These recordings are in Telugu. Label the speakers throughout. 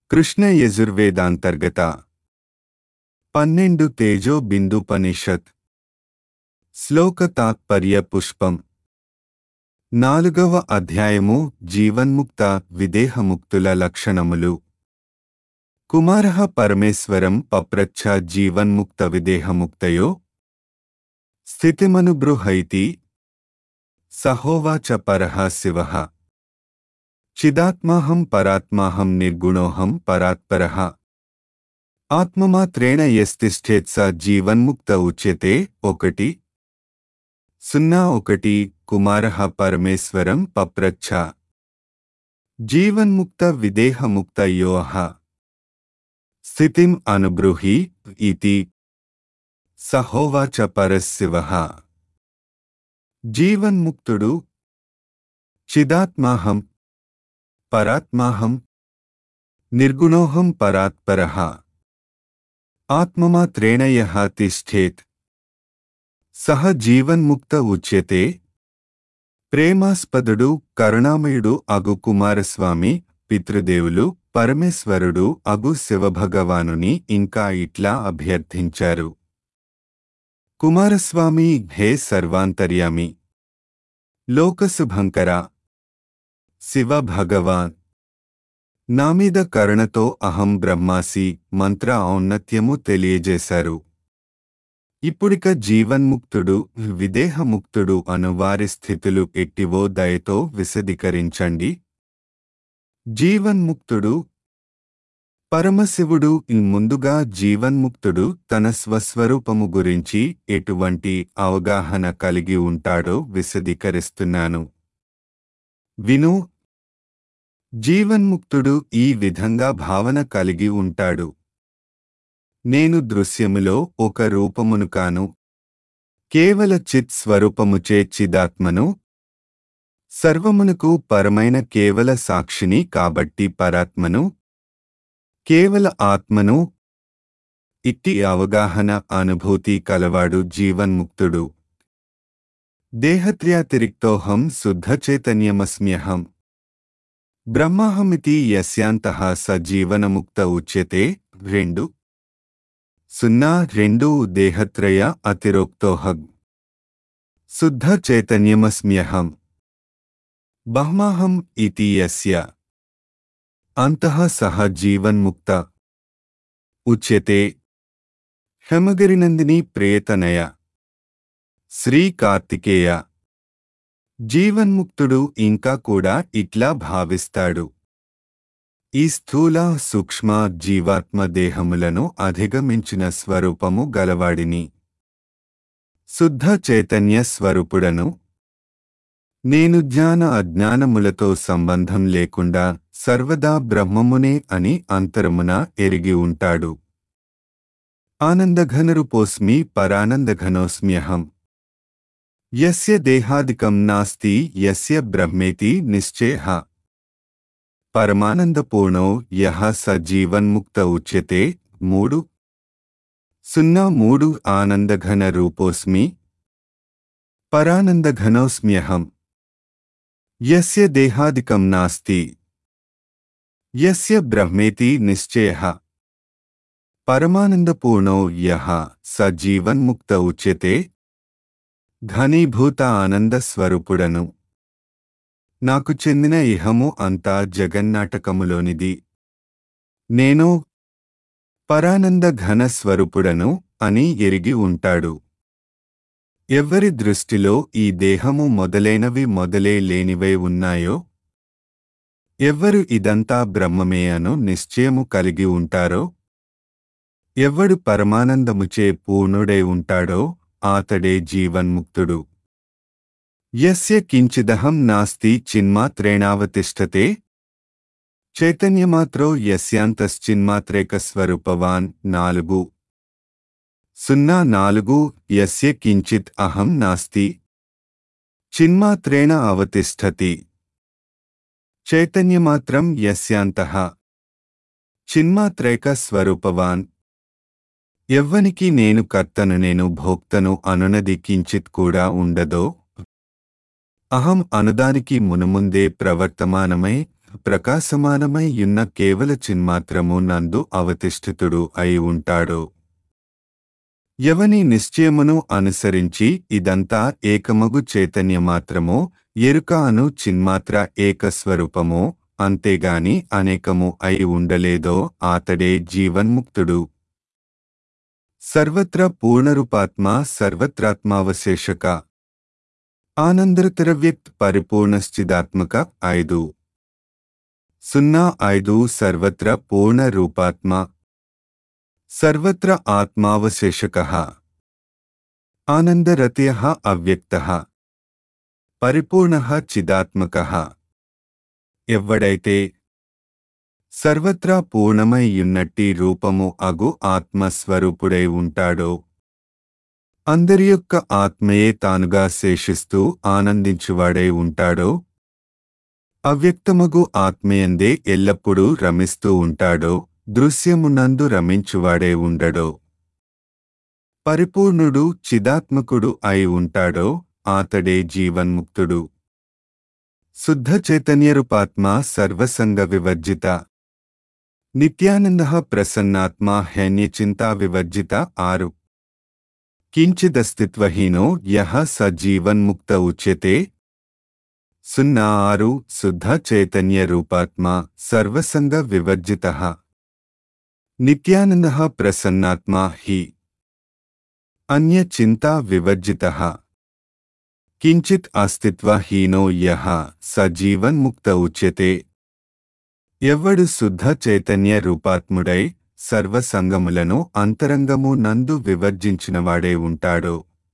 Speaker 1: కృష్ణ యజుర్వేదాంతర్గత పన్నెండు తేజో బిందుపనిషత్ శ్లోక తాత్పర్య పుష్పం నాలుగవ అధ్యాయము జీవన్ముక్త విదేహముక్తుల లక్షణములు కుమారః పరమేశ్వరం పప్రచ్ఛ జీవన్ముక్త విదేహముక్తయో స్థితిమనుబృహైతి సహోవాచ పరః శివః చిదాత్మాహం పరాత్మాహం నిర్గుణోహం పరాత్పరః ఆత్మమాత్రేణ యస్తిష్ఠేత్ స జీవన్ముక్త ఉచ్యతే ఒకటి సున్నా ఒకటి కుమారః పరమేశ్వరం పప్రచ్ఛ జీవన్ముక్త విదేహముక్తయోః స్థితిం అనుబ్రూహి ఇతి సహోవాచ పరశివః జీవన్ముక్తుడు చిదాత్మాహం పరాత్మాహం నిర్గుణోహం పరాత్పరః ఆత్మమాత్రేణ యః తిష్ఠేత్ సహ జీవన్ముక్త ఉచ్యతే ప్రేమాస్పదుడు కరుణామయుడు అగు కుమారస్వామి పితృదేవులు పరమేశ్వరుడు అగు శివభగవానుని ఇంకా ఇట్లా అభ్యర్థించారు కుమారస్వామి హే సర్వాంతర్యామి లోకశుభంకర శివ భగవాన్ నామీద కరుణతో అహం బ్రహ్మాసి మంత్ర ఔన్నత్యము తెలియజేశారు ఇప్పుడిక జీవన్ముక్తుడు విదేహముక్తుడు అను వారి స్థితులు ఎట్టివో దయతో విశదీకరించండి జీవన్ముక్తుడు పరమశివుడు ముందుగా జీవన్ముక్తుడు తన స్వస్వరూపము గురించి ఎటువంటి అవగాహన కలిగి ఉంటాడో విశదీకరిస్తున్నాను విను జీవన్ముక్తుడు ఈ విధంగా భావన కలిగి ఉంటాడు నేను దృశ్యములో ఒక రూపమును కాను కేవల చిత్ స్వరూపముచే చిదాత్మను సర్వమునకు పరమైన కేవల సాక్షిని కాబట్టి పరాత్మను కేవల ఆత్మను ఇట్టి అవగాహన అనుభూతి కలవాడు జీవన్ముక్తుడు దేహత్ర్యాతిరిక్తోహం శుద్ధచైతన్యమస్మ్యహం బ్రహ్మాహమితి యస్యాంతః స జీవనముక్త ఉచ్యతే రెండు సున్నా రెండు దేహత్రయ అతిరోక్తోహగ్ శుద్ధ చైతన్యమస్మ్యహం బహ్మాహం ఇతి యస్య అంతః సహ జీవన్ముక్త ఉచ్యతే హెమగిరినందిని ప్రేతనయ శ్రీ కార్తికేయ జీవన్ముక్తుడు ఇంకా కూడా ఇట్లా భావిస్తాడు ఈ స్థూల సూక్ష్మ జీవాత్మ దేహములను అధిగమించిన స్వరూపము గలవాడిని శుద్ధ చైతన్య స్వరూపుడను నేను జ్ఞాన అజ్ఞానములతో సంబంధం లేకుండా సర్వదా బ్రహ్మమునే అని అంతరమున ఎరిగి ఉంటాడు ఆనందఘనరుపోస్మి పరానందఘనోస్మ్యహం యస్య దేహాదికం నాస్తి యస్య బ్రహ్మేతి నిశ్చేహ పరమానందపూర్ణో యహ స జీవన్ముక్త ఉచ్యతే మూడు సున్నా మూడు ఆనందఘన రూపోస్మి పరానందఘనోస్మ్యహం యస్య దేహాదికం నాస్తి యస్య బ్రహ్మేతి నిశ్చయ పరమానందపూర్ణో యహ స జీవన్ముక్త ఉచ్యతే ఘనీభూత ఆనంద స్వరూపుడను నాకు చెందిన ఇహము అంతా జగన్నాటకములోనిది నేను పరానంద ఘన స్వరూపుడను అని ఎరిగి ఉంటాడు ఎవ్వరి దృష్టిలో ఈ దేహము మొదలైనవి మొదలే లేనివై ఉన్నాయో ఎవ్వరు ఇదంతా బ్రహ్మమే అను నిశ్చయము కలిగి ఉంటారో ఎవ్వడు పరమానందముచే పూర్ణుడై ఉంటాడో ఆతడే జీవన్ముక్తుడు యస్య కించిదహం నాస్తి చిన్మాత్రేణావతిష్టతే చైతన్యమాత్రో యస్యాంతశ్చిన్మాత్రేకస్వరూపవాన్ నాలుగు సున్నా నాలుగు యస్య కించిత్ అహం నాస్తి చిన్మాత్రేణ అవతిష్టతి చైతన్యమాత్రం యస్యాంతః చిన్మాత్రైక స్వరూపవాన్ ఎవ్వనికి నేను కర్తను నేను భోక్తను అనునది కించిత్ కూడా ఉండదో అహం అనుదానికి మునుముందే ప్రవర్తమానమై ప్రకాశమానమై యున్న కేవల చిన్మాత్రము నందు అవతిష్ఠితుడు అయి ఉంటాడు ఎవని నిశ్చయమును అనుసరించి ఇదంతా ఏకమగు చైతన్యమాత్రమో ఎరుక అను చిన్మాత్ర ఏకస్వరూపమో అంతేగాని అనేకము అయి ఉండలేదో ఆతడే జీవన్ముక్తుడు సర్వత్ర పూర్ణరూపాత్మ సర్వత్రాత్మావశేషక ఆనందరతరవ్యక్త్ పరిపూర్ణశ్చిదాత్మక ఐదు సున్నా ఐదు సర్వత్ర పూర్ణ రూపాత్మ సర్వత్ర ఆత్మావశేషక ఆనందరతయ అవ్యక్త పరిపూర్ణ చిదాత్మక ఎవ్వడైతే సర్వత్రా పూర్ణమై యున్నట్టి రూపము అగు ఆత్మస్వరూపుడై ఉంటాడో అందరి యొక్క ఆత్మయే తానుగా శేషిస్తూ ఆనందించువాడై ఉంటాడో అవ్యక్తమగు ఆత్మయందే ఎల్లప్పుడూ రమిస్తూ ఉంటాడో దృశ్యమునందు రమించువాడే ఉండడో పరిపూర్ణుడు చిదాత్మకుడు అయి ఉంటాడో ఆతడే జీవన్ముక్తుడు శుద్ధ చైతన్యరూపాత్మ సర్వసంగ వివర్జిత నిత్యానంద ప్రసన్నాత్మ హైన్యచింతా వివర్జిత ఆరు కించిదస్తిత్వహీనో యహ స జీవన్ముక్త ఉచ్యతే సున్నా ఆరు శుద్ధ చైతన్య రూపాత్మ సర్వసంగ వివర్జిత నిత్యానంద ప్రసన్నాత్మ హి అన్య చింతా వివర్జిత కించిత్ అస్తిత్వహీనో యహ స జీవన్ముక్త ఉచ్యతే ఎవ్వడు శుద్ధ చైతన్య రూపాత్ముడై సర్వసంగములను అంతరంగము నందు వివర్జించినవాడే ఉంటాడో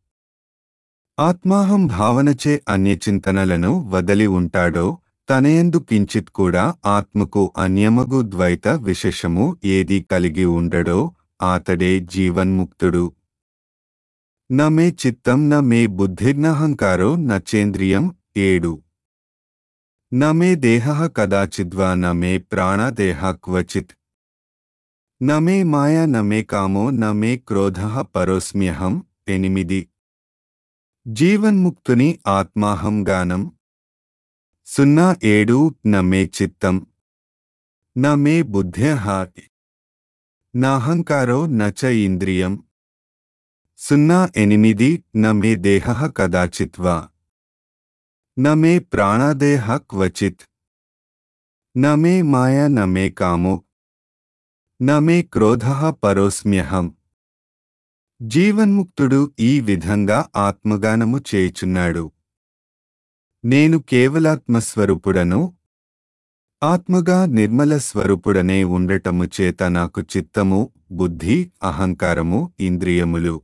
Speaker 1: ఆత్మాహం భావనచే అన్యచింతనలను వదలి ఉంటాడో తనయందు కించిత్ కూడా ఆత్మకు అన్యమగు ద్వైత విశేషము ఏది కలిగి ఉండడో ఆతడే జీవన్ముక్తుడు న మే చిత్తం న మే బుద్ధిర్నహంకారో నచేంద్రియం ఏడు న మే దేహ కదాచిద్వా న మే ప్రాణదేహ క్వచిత్ న మే మాయా న మే కామో న మే క్రోధ పరోస్మ్యహం ఎనిమిది జీవన్ముక్తుని ఆత్మాహం గానం సున్నా ఏడు న మే చిత్తం న మే బుద్ధ్యః నాహంకారో నచ ఇంద్రియం సున్నా ఎనిమిది న మే దేహ కదాచిత్వా న మే ప్రాణాదేహ క్వచిత్ న మే మాయా న మే కామో న మే క్రోధ పరోస్మ్యహం జీవన్ముక్తుడు ఈ విధంగా ఆత్మగానము చేయుచున్నాడు నేను కేవలాత్మస్వరూపుడను ఆత్మగా నిర్మల స్వరూపుడనే ఉండటము చేత నాకు చిత్తము బుద్ధి అహంకారము ఇంద్రియములు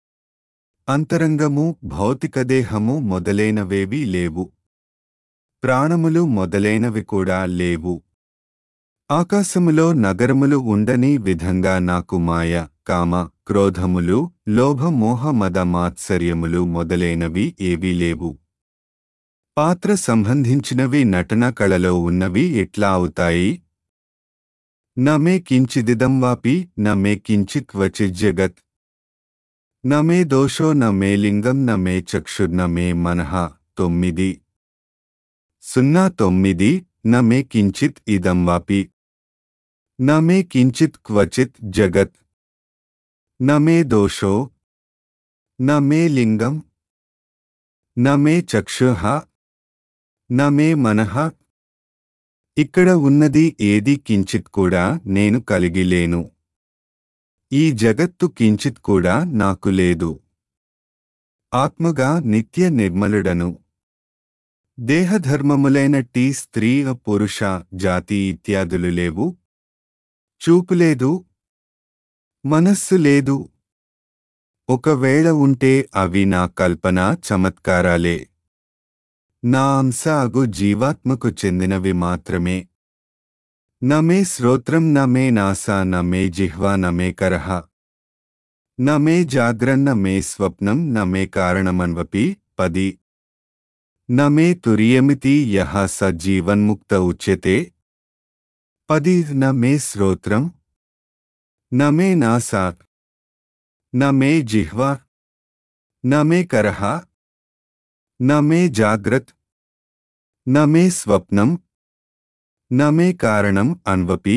Speaker 1: అంతరంగము భౌతికదేహము మొదలైనవేవీ లేవు ప్రాణములు మొదలైనవి కూడా లేవు ఆకాశములో నగరములు ఉండని విధంగా నాకు మాయ కామ క్రోధములు లోభ మోహ మద మాత్సర్యములు మొదలైనవి ఏవీ లేవు పాత్ర సంబంధించినవి నటన కళలో ఉన్నవి ఎట్లా అవుతాయి నమే కించిదిదం వాపి నమే కించిత్ క్వచిజ్జగత్ నమే దోషో నమే లింగం నమే చక్షుర్నమే మనః తొమ్మిది సున్నా తొమ్మిది నమే కించిత్ ఇదం వాపి నమే కించిత్ క్వచిత్ జగత్ నమే దోషో నమే లింగం నమే చక్షుః నమే మనః ఇక్కడ ఉన్నది ఏది కించిత్ కూడా నేను కలిగి లేను ఈ జగత్తు కించిత్ కూడా నాకు లేదు ఆత్మగా నిత్య నిర్మలుడను దేహధర్మములైనట్టి స్త్రీ పురుష జాతి ఇత్యాదులు లేవు చూపు లేదు మనస్సు లేదు ఒకవేళ ఉంటే అవి నా కల్పన చమత్కారాలే నా అంశ అగు జీవాత్మకు చెందినవి మాత్రమే నమే శ్రోత్రం నమే నాస నమే జిహ్వా నమే కరహ నమే జాగ్రన్న మే స్వప్నం నమే కారణమన్వపి పది నమే తురియమితి యహ స జీవన్ముక్త ఉచ్యతే పది నమే శ్రోత్రం నమే నాసా నమే జిహ్వా నమే కరహ నమే జాగ్రత్ నమే స్వప్నం నమే కారణం అన్వపి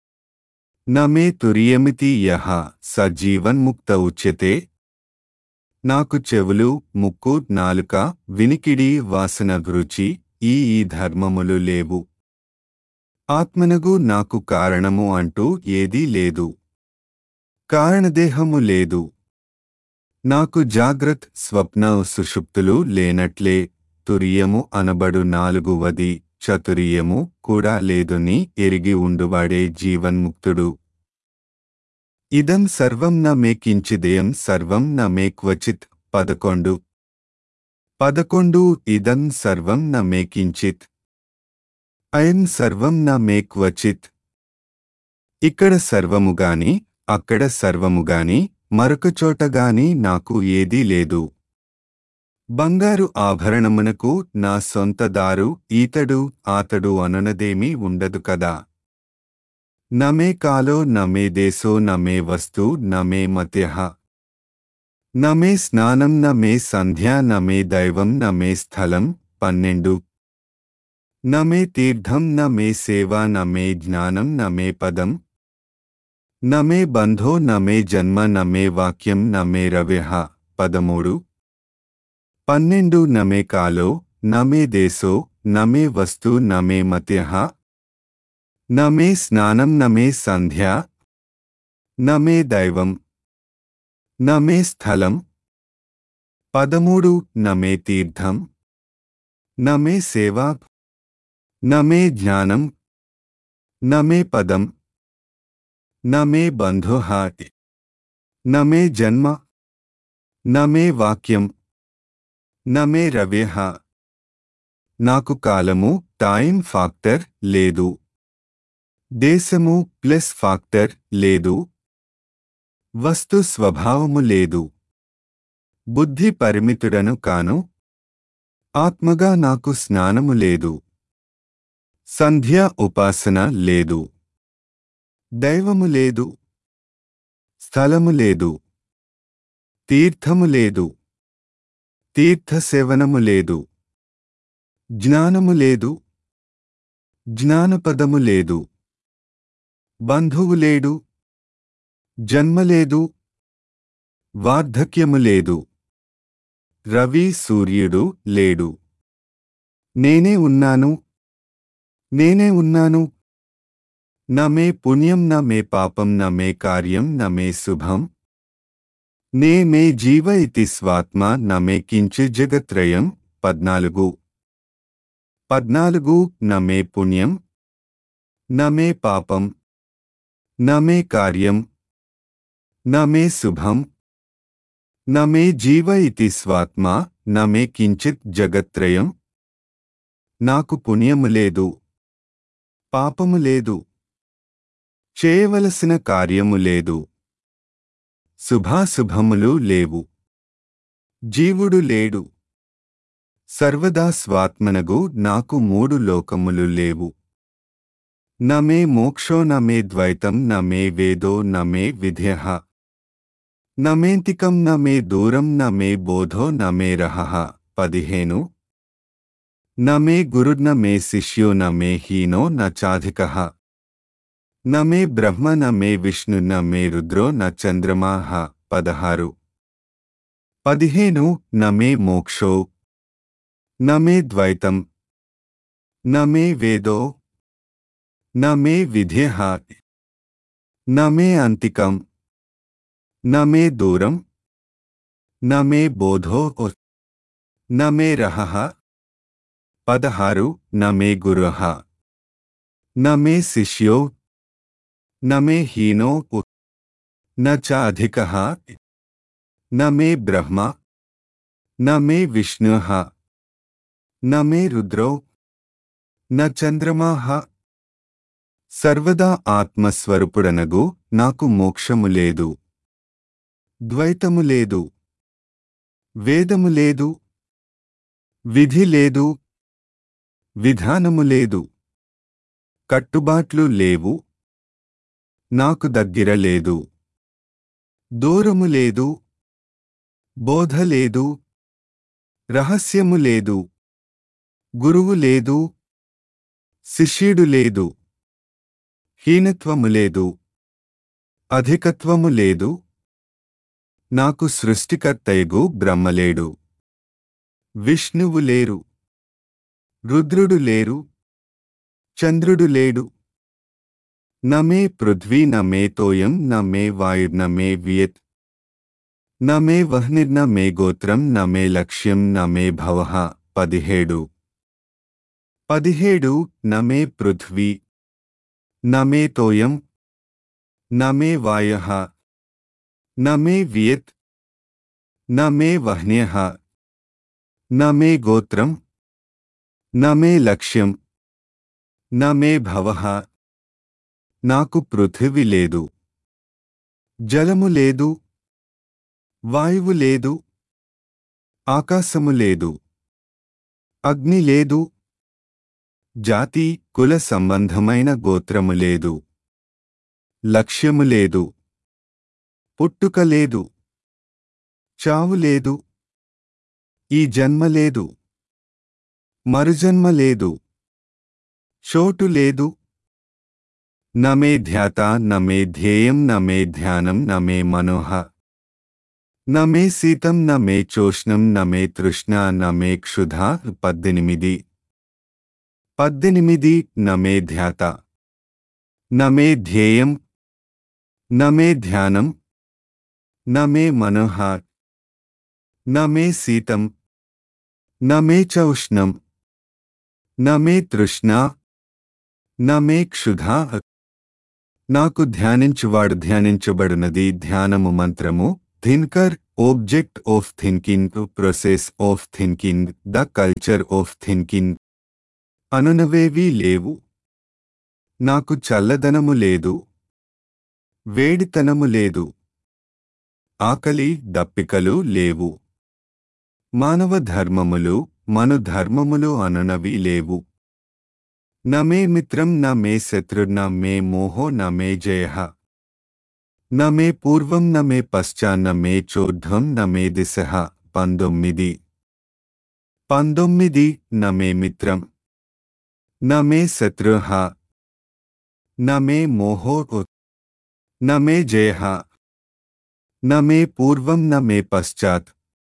Speaker 1: నమే తురియమితి యహ సజీవన్ముక్త ఉచ్యతే నాకు చెవులు ముక్కు నాలుక వినికిడి వాసన రుచి ఈ ఈ ధర్మములు లేవు ఆత్మనగు నాకు కారణము అంటూ ఏదీ లేదు కారణదేహము లేదు నాకు జాగ్రత్ స్వప్న సుషుప్తులు లేనట్లే తురియము అనబడు నాలుగువది చతురియము కూడా లేదుని ఎరిగి ఉండువాడే జీవన్ముక్తుడు ఇదం సర్వం న మే కించిదేయం సర్వం న మే క్వచిత్ పదకొండు పదకొండు ఇదం సర్వం న మే కించిత్ అయం సర్వం న మే క్వచిత్ ఇక్కడ సర్వముగాని అక్కడ సర్వముగాని మరొక చోటగాని నాకు ఏదీ లేదు బంగారు ఆభరణమునకు నా సొంత దారు ఈతడు ఆతడు అననదేమీ ఉండదు కదా నమే కాలో నమే దేశో నమే వస్తు నమే మత్యః నమే స్నానం నమే సంధ్య నమే దైవం నమే స్థలం పన్నెండు నమే తీర్థం నమే సేవ నమే జ్ఞానం నమే పదం నమే బంధో నమే జన్మ నమే వాక్యం నమే రవ్యః పదమూడు పన్నెండు నమే కాలో నమే దేశో నమే వస్తు నమే మత్యః నమే స్నానం నమే సంధ్య నమే దైవం నమే స్థలం పదమూడు నమే తీర్థం నమే సేవ నమే జ్ఞానం నమే పదం నమే బంధుః నమే జన్మ నమే వాక్యం నమే రవ్యః నాకు కాలము టైం ఫాక్టర్ లేదు దేశము ప్లస్ ఫాక్టర్ లేదు వస్తు స్వభావము లేదు బుద్ధి పరిమితుడను కాను ఆత్మగా నాకు స్నానము లేదు సంధ్య ఉపాసన లేదు దైవము లేదు స్థలము లేదు తీర్థము లేదు తీర్థసేవనము లేదు జ్ఞానము లేదు జ్ఞానపదము లేదు బంధువు లేడు జన్మ లేదు వార్ధక్యము లేదు రవి సూర్యుడు లేడు నేనే ఉన్నాను నేనే ఉన్నాను నమే పుణ్యం నమే పాపం నమే కార్యం నమే శుభం నే మే జీవ ఇతి స్వాత్మ నమే కించి జగత్రయం పద్నాలుగు పద్నాలుగు నమే పుణ్యం నమే పాపం నమే కార్యం నమే శుభం నమే జీవ ఇతి స్వాత్మ నమే కించిత్ జగత్రయం నాకు పుణ్యము లేదు పాపము లేదు చేయవలసిన కార్యము లేదు శుభాశుభములు లేవు జీవుడు లేడు సర్వదా స్వాత్మనగు నాకు మూడు లోకములు లేవు నమే మోక్షో నమే ద్వైతం నమే వేదో నమే విధ్య నమేంతికం నమే దూరం నమే బోధో నమే రహ పదిహేను నమే గురుర్న మే శిష్యో నమే హీనో న చాధిక నమే బ్రహ్మ నమే విష్ణు నమే రుద్రో న చంద్రమా పదహారు పదిహేను నమే మోక్షో నమే ద్వైతం నమే వేదో నమే విధ్య నమే అంతికం నమే దూరం నమే బోధో నమే రహ పదహారు నమే గురుః నమే శిష్యో నమే హీనో న చ అధికః నమే బ్రహ్మ నమే విష్ణుః నమే రుద్రో న చంద్రమాః సర్వదా ఆత్మస్వరూపుడనగు నాకు మోక్షము లేదు ద్వైతము లేదు వేదము లేదు విధి లేదు విధానము లేదు కట్టుబాట్లు లేవు నాకు దగ్గర లేదు దూరము లేదు బోధ లేదు రహస్యము లేదు గురువు లేదు శిష్యుడు లేదు హీనత్వము లేదు అధికత్వము లేదు నాకు సృష్టికర్తయగు బ్రహ్మలేడు విష్ణువు లేరు రుద్రుడు లేరు చంద్రుడు లేడు నమే పృథ్వీ నమే తోయం నమే వాయుర్నమే వియత్ నమే వహ్నిర్న మే గోత్రం నమే లక్ష్యం నమే భవః పదిహేడు పదిహేడు నమే పృథ్వీ నమే తోయం నమే వాయః నమే వియత్ నమే వహ్న్యః నమే గోత్రం నమే లక్ష్యం నమే భవః నాకు పృథివి లేదు జలము లేదు వాయువు లేదు ఆకాశము లేదు అగ్ని లేదు జాతి కుల సంబంధమైన గోత్రము లేదు లక్ష్యము లేదు పుట్టుక లేదు చావు లేదు ఈ జన్మ లేదు మరుజన్మ లేదు చోటు లేదు నమే ధ్యాత నమే ధ్యేయం నమే ధ్యానం నమే మనోహ నమే శీతం నమే చోష్ణం నమే తృష్ణ నమే క్షుధ పద్దెనిమిది పద్దెనిమిది నమే ధ్యాత నమే ధ్యేయం నమే ధ్యానం నమే మనోహ నమే శీతం నమే చౌష్ణం నమే తృష్ణ నమే క్షుధ నాకు ధ్యానించువాడు ధ్యానించబడునది ధ్యానము మంత్రము thinker object of thinking process of thinking the culture of thinking అనునవేవీ లేవు నాకు చల్లదనము లేదు వేడితనము లేదు ఆకలి దప్పికలు లేవు మానవ ధర్మములు మను ధర్మములు అనునవి లేవు నమే మిత్రం న మే శత్రుర్న మే మోహో న మే జయ న మే పూర్వం న మే పశ్చాన్న మే చోర్ధ్వం న మే దిశ పంతొమ్మిది పంతొమ్మిది న మే మిత్రం న మే శత్రుః న మే మోహో న మే జయ న మే పూర్వం న మే పశ్చాత్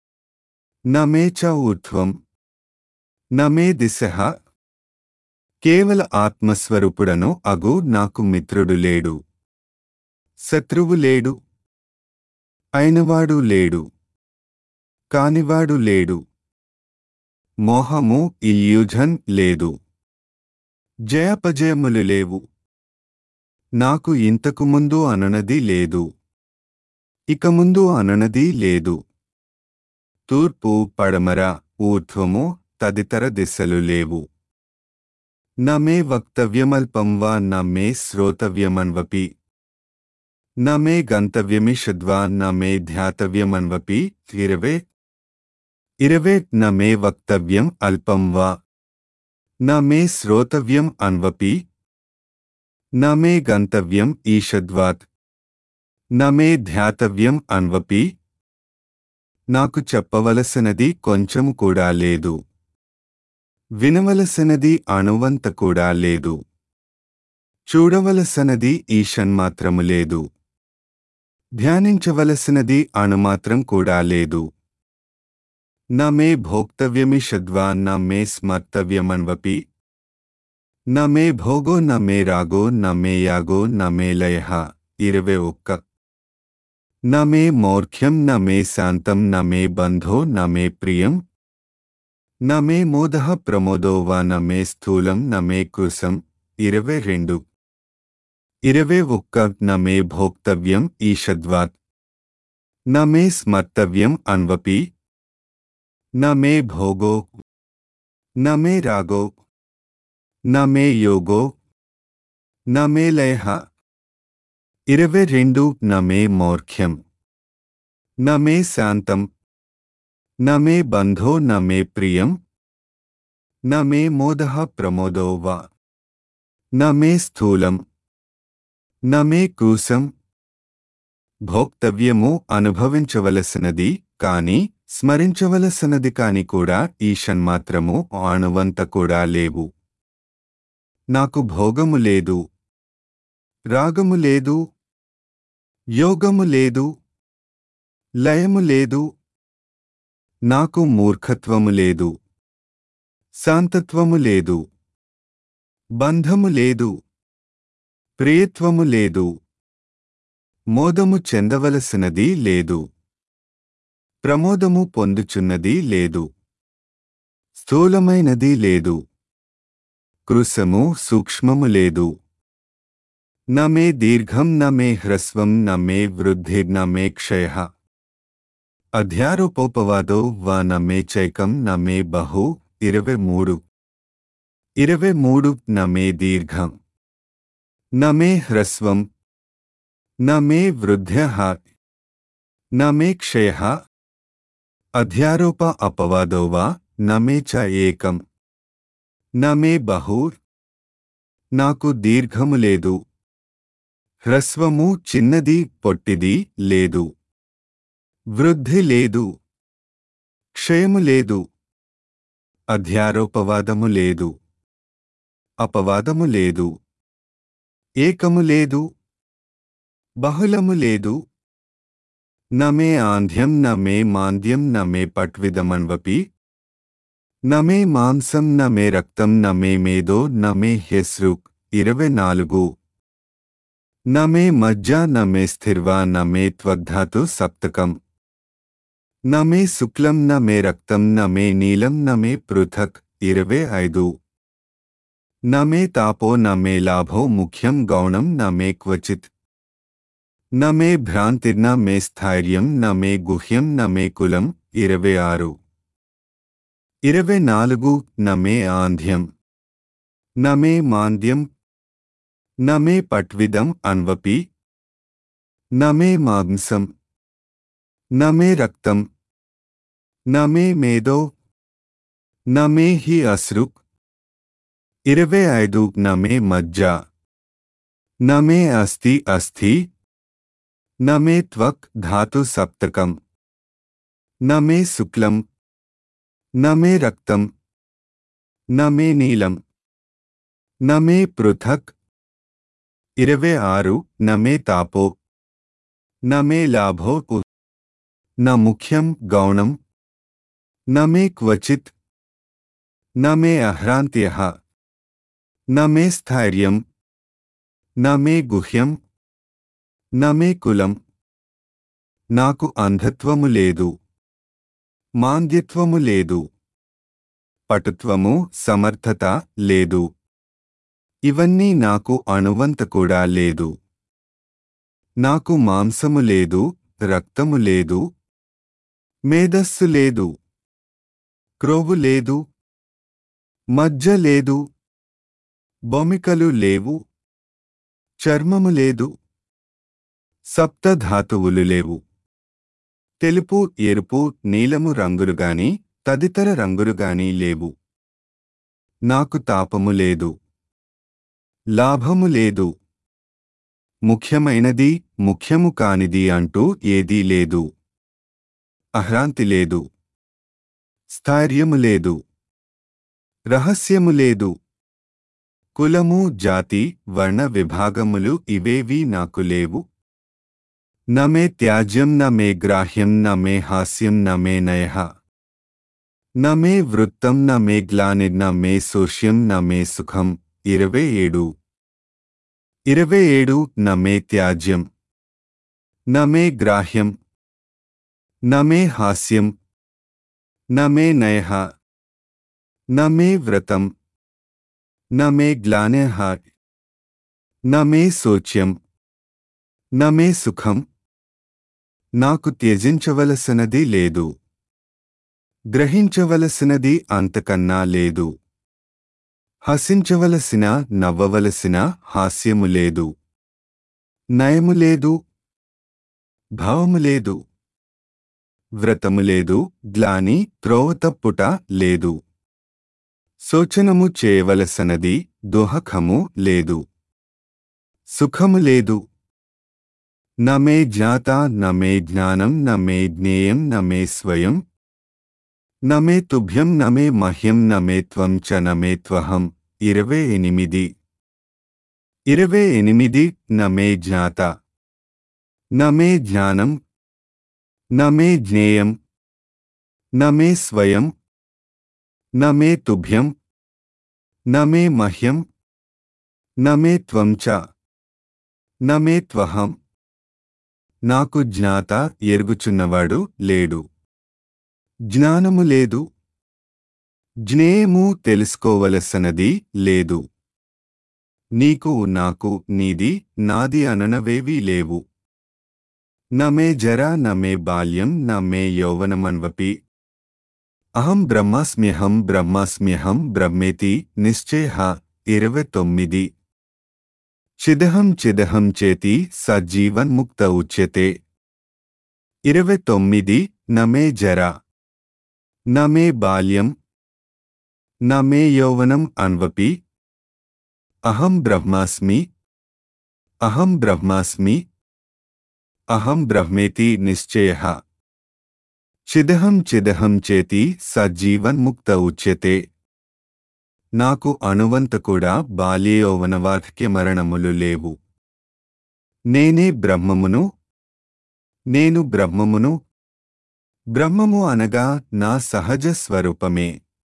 Speaker 1: న మే చ ఊర్ధ్వం న మే దిశ కేవల ఆత్మస్వరూపుడను అగు నాకు మిత్రుడు లేడు శత్రువు లేడు అయినవాడు లేడు కానివాడు లేడు మోహము ఇల్యూజన్ లేదు జయపజయములు లేవు నాకు ఇంతకు ముందు అననది లేదు ఇక ముందు అననది లేదు తూర్పు పడమర ఊర్ధ్వము తదితర దిశలు లేవు నమే వక్తవ్యమల్పం వా నమే శ్రోతవ్యమన్వపి నమే గంతవ్యమిషద్వా నమే ధ్యాతవ్యమన్వపి ఇరవే ఇరవే నమే వక్తవ్యం అల్పం వా నమే శ్రోతవ్యం అన్వపి నమే గంతవ్యం ఈషద్వాత్ నమే ధ్యాతవ్యం అన్వపి నాకు చెప్పవలసినది కొంచెము కూడా లేదు వినవలసినది అణువంత కూడా లేదు చూడవలసినది ఈషన్మాత్రము లేదు ధ్యానించవలసినది అణుమాత్రం కూడా లేదు న మే భోక్తవ్యమిషద్వా న మే స్మర్తవ్యమన్వపి న మే భోగో న మే రాగో న మే యాగో న మే లయ ఇరవై ఒక్క న మే మౌర్ఖ్యం న మే శాంతం న మే బంధో న మే ప్రియం న మే మోద ప్రమోదో వా న మే స్థూలం న మే కృశం ఇరవై రెండు ఇరవై ఒక్క న మే భోక్తవ్యం ఈషద్వాత్ న మే స్మర్తవ్యం అన్వపి న మే భోగో న మే రాగో న మే యోగో న మే లయ ఇరవై రెండు న మే మౌర్ఖ్యం న మే శాంతం న మే బంధో న మే ప్రియం న మే మోద ప్రమోదో వా న మే స్థూలం న మే కూసం భోక్తవ్యము అనుభవించవలసినది కాని స్మరించవలసినది కాని కూడా ఈషన్మాత్రము అణువంత కూడా లేవు నాకు భోగము లేదు రాగము లేదు యోగము లేదు లయము లేదు నాకు మూర్ఖత్వము లేదు శాంతత్వము లేదు బంధము లేదు ప్రియత్వము లేదు మోదము చెందవలసినది లేదు ప్రమోదము పొందుచున్నది లేదు స్థూలమైనది లేదు కృశము సూక్ష్మము లేదు నమే దీర్ఘం నమే హ్రస్వం నమే వృద్ధిర్నమే క్షయ అధ్యారోపోపవాదో వ నమే చైకం నమే బహు ఇరవై మూడు ఇరవై మూడు నమే దీర్ఘం నమే హ్రస్వం నమే వృద్ధ్య నమే క్షయ అధ్యారోప అపవాదో వా నమే చ ఏకం నమే బహూర్ నాకు దీర్ఘము లేదు హ్రస్వము చిన్నది పొట్టిది లేదు వృద్ధి లేదు క్షయము లేదు అధ్యారోపవాదము లేదు అపవాదము లేదు ఏకము లేదు బహుళము లేదు నమే ఆంధ్యం నమే మాంద్యం నమే పట్విదమన్వపి నమే మాంసం నమే రక్తం నమే మేదో నమే హ్యశ్రుక్ ఇరవై నాలుగు నమే మజ్జ నమే స్థిర్వా నమే త్వగ్ధాతు సప్తకం నమే శుక్లం నమే రక్తం నమే నీలం నమే పృథక్ ఇరవై ఐదు నమే తాపో నమే లాభో ముఖ్యం గౌణం నమే క్వచిత్ నమే భ్రాంతిర్న మే స్థైర్యం నమే గుహ్యం నమే కులం ఇరవై ఆరు ఇరవై నాలుగు నమే ఆంధ్యం నమే మాంద్యం నమే పట్విదం అన్వపి నమే మాంసం నమే రక్తం నమే మేదో నమే హి అశ్రుక్ ఇరవై ఐదు నమే మజ్జ నమే అస్థి అస్థి నమే త్వక్ ధాతు సప్తకం నమే శుక్లం నమే రక్తం నమే నీలం నమే పృథక్ ఇరవై ఆరు నమే తాపో నమే లాభో उ- న ముఖ్యం గౌణం నమే క్వచిత్ నమే అహ్రాంత్య నమే స్థైర్యం నమే గుహ్యం నమే కులం నాకు అంధత్వము లేదు మాంద్యత్వము లేదు పటుత్వము సమర్థత లేదు ఇవన్నీ నాకు అణువంత కూడా లేదు నాకు మాంసము లేదు రక్తము లేదు మేధస్సు లేదు క్రోవు లేదు మజ్జ లేదు బొమికలు లేవు చర్మము లేదు సప్తధాతువులు లేవు తెలుపు ఎరుపు నీలము రంగులుగాని తదితర రంగులుగాని లేవు నాకు తాపము లేదు లాభము లేదు ముఖ్యమైనది ముఖ్యము కానిది అంటూ ఏదీ లేదు అహ్రాంతి లేదు స్థైర్యము లేదు రహస్యము లేదు కులము జాతి వర్ణ విభాగములు ఇవేవీ నాకు లేవు నమే త్యాజ్యం నమే గ్రాహ్యం నమే హాస్యం నమే నయ నమే వృత్తం నమే గ్లానిర్న మే శోష్యం నమే సుఖం ఇరవై ఏడు ఇరవై ఏడు నమే త్యాజ్యం నమే గ్రాహ్యం నమే హాస్యం నమే నయ నమే వ్రతం నమే గ్లాన్యః నమే శోచ్యం నమే సుఖం నాకు త్యజించవలసినది లేదు గ్రహించవలసినది అంతకన్నా లేదు హసించవలసిన నవ్వవలసిన హాస్యము లేదు నయము లేదు భావము లేదు వ్రతము లేదు గ్లాని త్రోవతప్పుట లేదు శోచనము చేయవలసినది దుహకము లేదు సుఖము లేదు నమే జ్ఞాత నమే జ్ఞానం నమే జ్ఞేయం నమే స్వయం నమే తుభ్యం నమే మహ్యం నమే త్వం చ నమే త్వహం ఇరవై ఎనిమిది ఇరవై ఎనిమిది నమే జ్ఞాత నమే జ్ఞానం నమే జ్ఞేయం నమే స్వయం నమే తుభ్యం నమే మహ్యం నమే త్వం చ నమే త్వహం నాకు జ్ఞాత ఎరుగుచున్నవాడు లేడు జ్ఞానము లేదు జ్ఞేయము తెలుసుకోవలసనది లేదు నీకు నాకు నీది నాది అననవేవీ లేవు నమే జరా నమే బాల్యం నమే యౌవనమన్వపి అహం బ్రహ్మాస్మ్యహం బ్రహ్మాస్మ్యహం బ్రహ్మేతి నిశ్చయ ఇరవై తొమ్మిది చిదహం చిదహం చేతి సజీవన్ముక్త ఉచ్యతే ఇరవై తొమ్మిది నమే జరా నమే బాల్యం నమే యౌవనం అన్వపి అహం బ్రహ్మాస్మి అహం బ్రహ్మాస్మి అహం బ్రహ్మేతి నిశ్చయ చిదహం చిదహం చేతి సజీవన్ముక్త ఉచ్యతే నాకు అణువంత కూడా బాల్యయౌవనవార్ధక్య మరణములు లేవు నేనే బ్రహ్మమును నేను బ్రహ్మమును బ్రహ్మము అనగా నా సహజ స్వరూపమే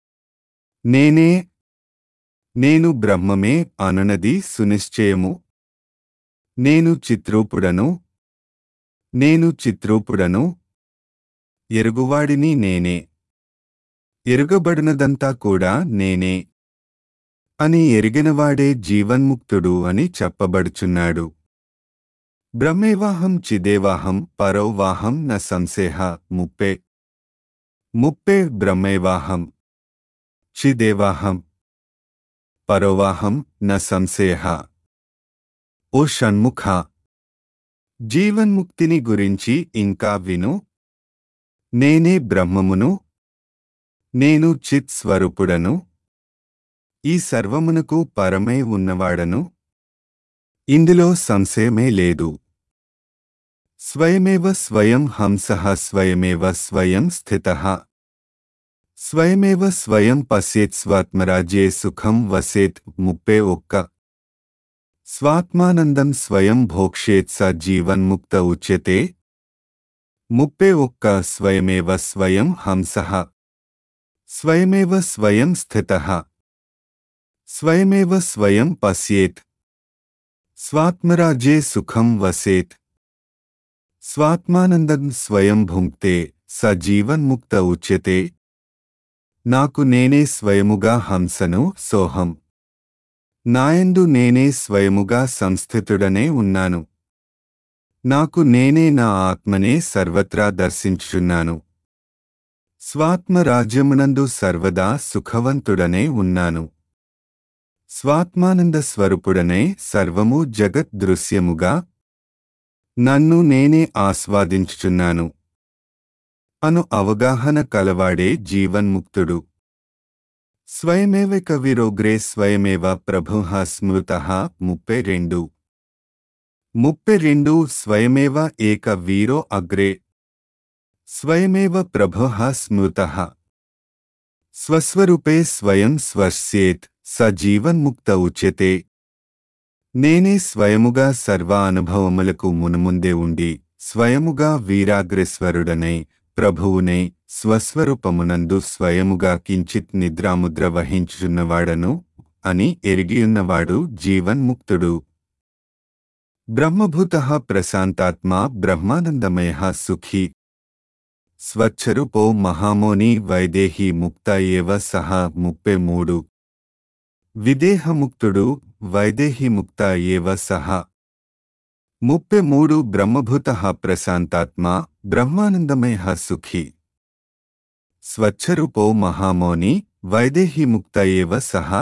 Speaker 1: నేనే నేను బ్రహ్మమే అననది సునిశ్చయము నేను చిత్రూపుడను నేను చిత్రూపుడను ఎరుగువాడిని నేనే ఎరుగబడినదంతా కూడా నేనే అని ఎరిగినవాడే జీవన్ముక్తుడు అని చెప్పబడుచున్నాడు బ్రహ్మేవాహం చిదేవాహం పరోవాహం న సంశేహ ముప్పే ముప్పే బ్రహ్మేవాహం చిదేవాహం పరోవాహం న సంశేహ ఓ షణ్ముఖ జీవన్ముక్తిని గురించి ఇంకా విను నేనే బ్రహ్మమును నేను చిత్ స్వరూపుడను ఈ సర్వమునకు పరమై ఉన్నవాడను ఇందులో సంశయమే లేదు స్వయమేవ స్వయం హంసః స్వయమేవ స్వయం స్థితః స్వయమేవ స్వయం పశ్యేత్ స్వాత్మరాజ్యే సుఖం వసేత్ ముప్పే ఒక్క స్వాత్మానందం స్వయం భోక్ష్యేత్ స జీవన్ముక్త ఉచ్యతే ముప్పే ఒక్క స్వయమేవ స్వయం హంసః స్వయమేవ స్వయం స్థితః స్వయమేవ స్వయం పశ్యేత్ స్వాత్మరాజ్యే సుఖం వసేత్ స్వాత్మానందం స్వయం భుంక్తే స జీవన్ముక్త ఉచ్యతే నాకు నేనే స్వయముగా హంసను సోహం నాయందు నేనే స్వయముగా సంస్థితుడనే ఉన్నాను నాకు నేనే నా ఆత్మనే సర్వత్రా దర్శించుచున్నాను స్వాత్మరాజ్యమునందు సర్వదా సుఖవంతుడనే ఉన్నాను స్వాత్మానంద స్వరూపుడనే సర్వము జగత్ దృశ్యముగా నన్ను నేనే ఆస్వాదించుచున్నాను అను అవగాహన కలవాడే జీవన్ముక్తుడు స్వయమేవ కవిరోగ్రే స్వయమేవ ప్రభు స్మృత ముప్పై రెండు ముప్పై రెండు స్వయమేవ ఏక వీరో అగ్రే స్వయమేవ ప్రభు స్మృత స్వస్వరూపే స్వయం స్వర్శ్యేత్ స జీవన్ముక్త ఉచ్యతే నేనే స్వయముగా సర్వ అనుభవములకు మునుముందే ఉండి స్వయముగా వీరాగ్రేశ్వరుడనై ప్రభువునై స్వస్వరూపమునందు స్వయముగా కించిత్ నిద్రాముద్ర వహించుచున్నవాడను అని ఎరిగియున్నవాడు జీవన్ముక్తుడు బ్రహ్మభూత ప్రశాంతాత్మా బ్రహ్మానందమయ సుఖీ స్వచ్ఛరూపో మహామోని వైదేహి ముక్త ఏవ సహ ముప్పై మూడు విదేహముక్తుడు వైదేహి ముక్త ఏవ సహ ముప్పై మూడు బ్రహ్మభూత ప్రశాంతాత్మా బ్రహ్మానందమయ సుఖీ స్వచ్ఛరూపో మహామోని వైదేహి ముక్త ఏవ సహ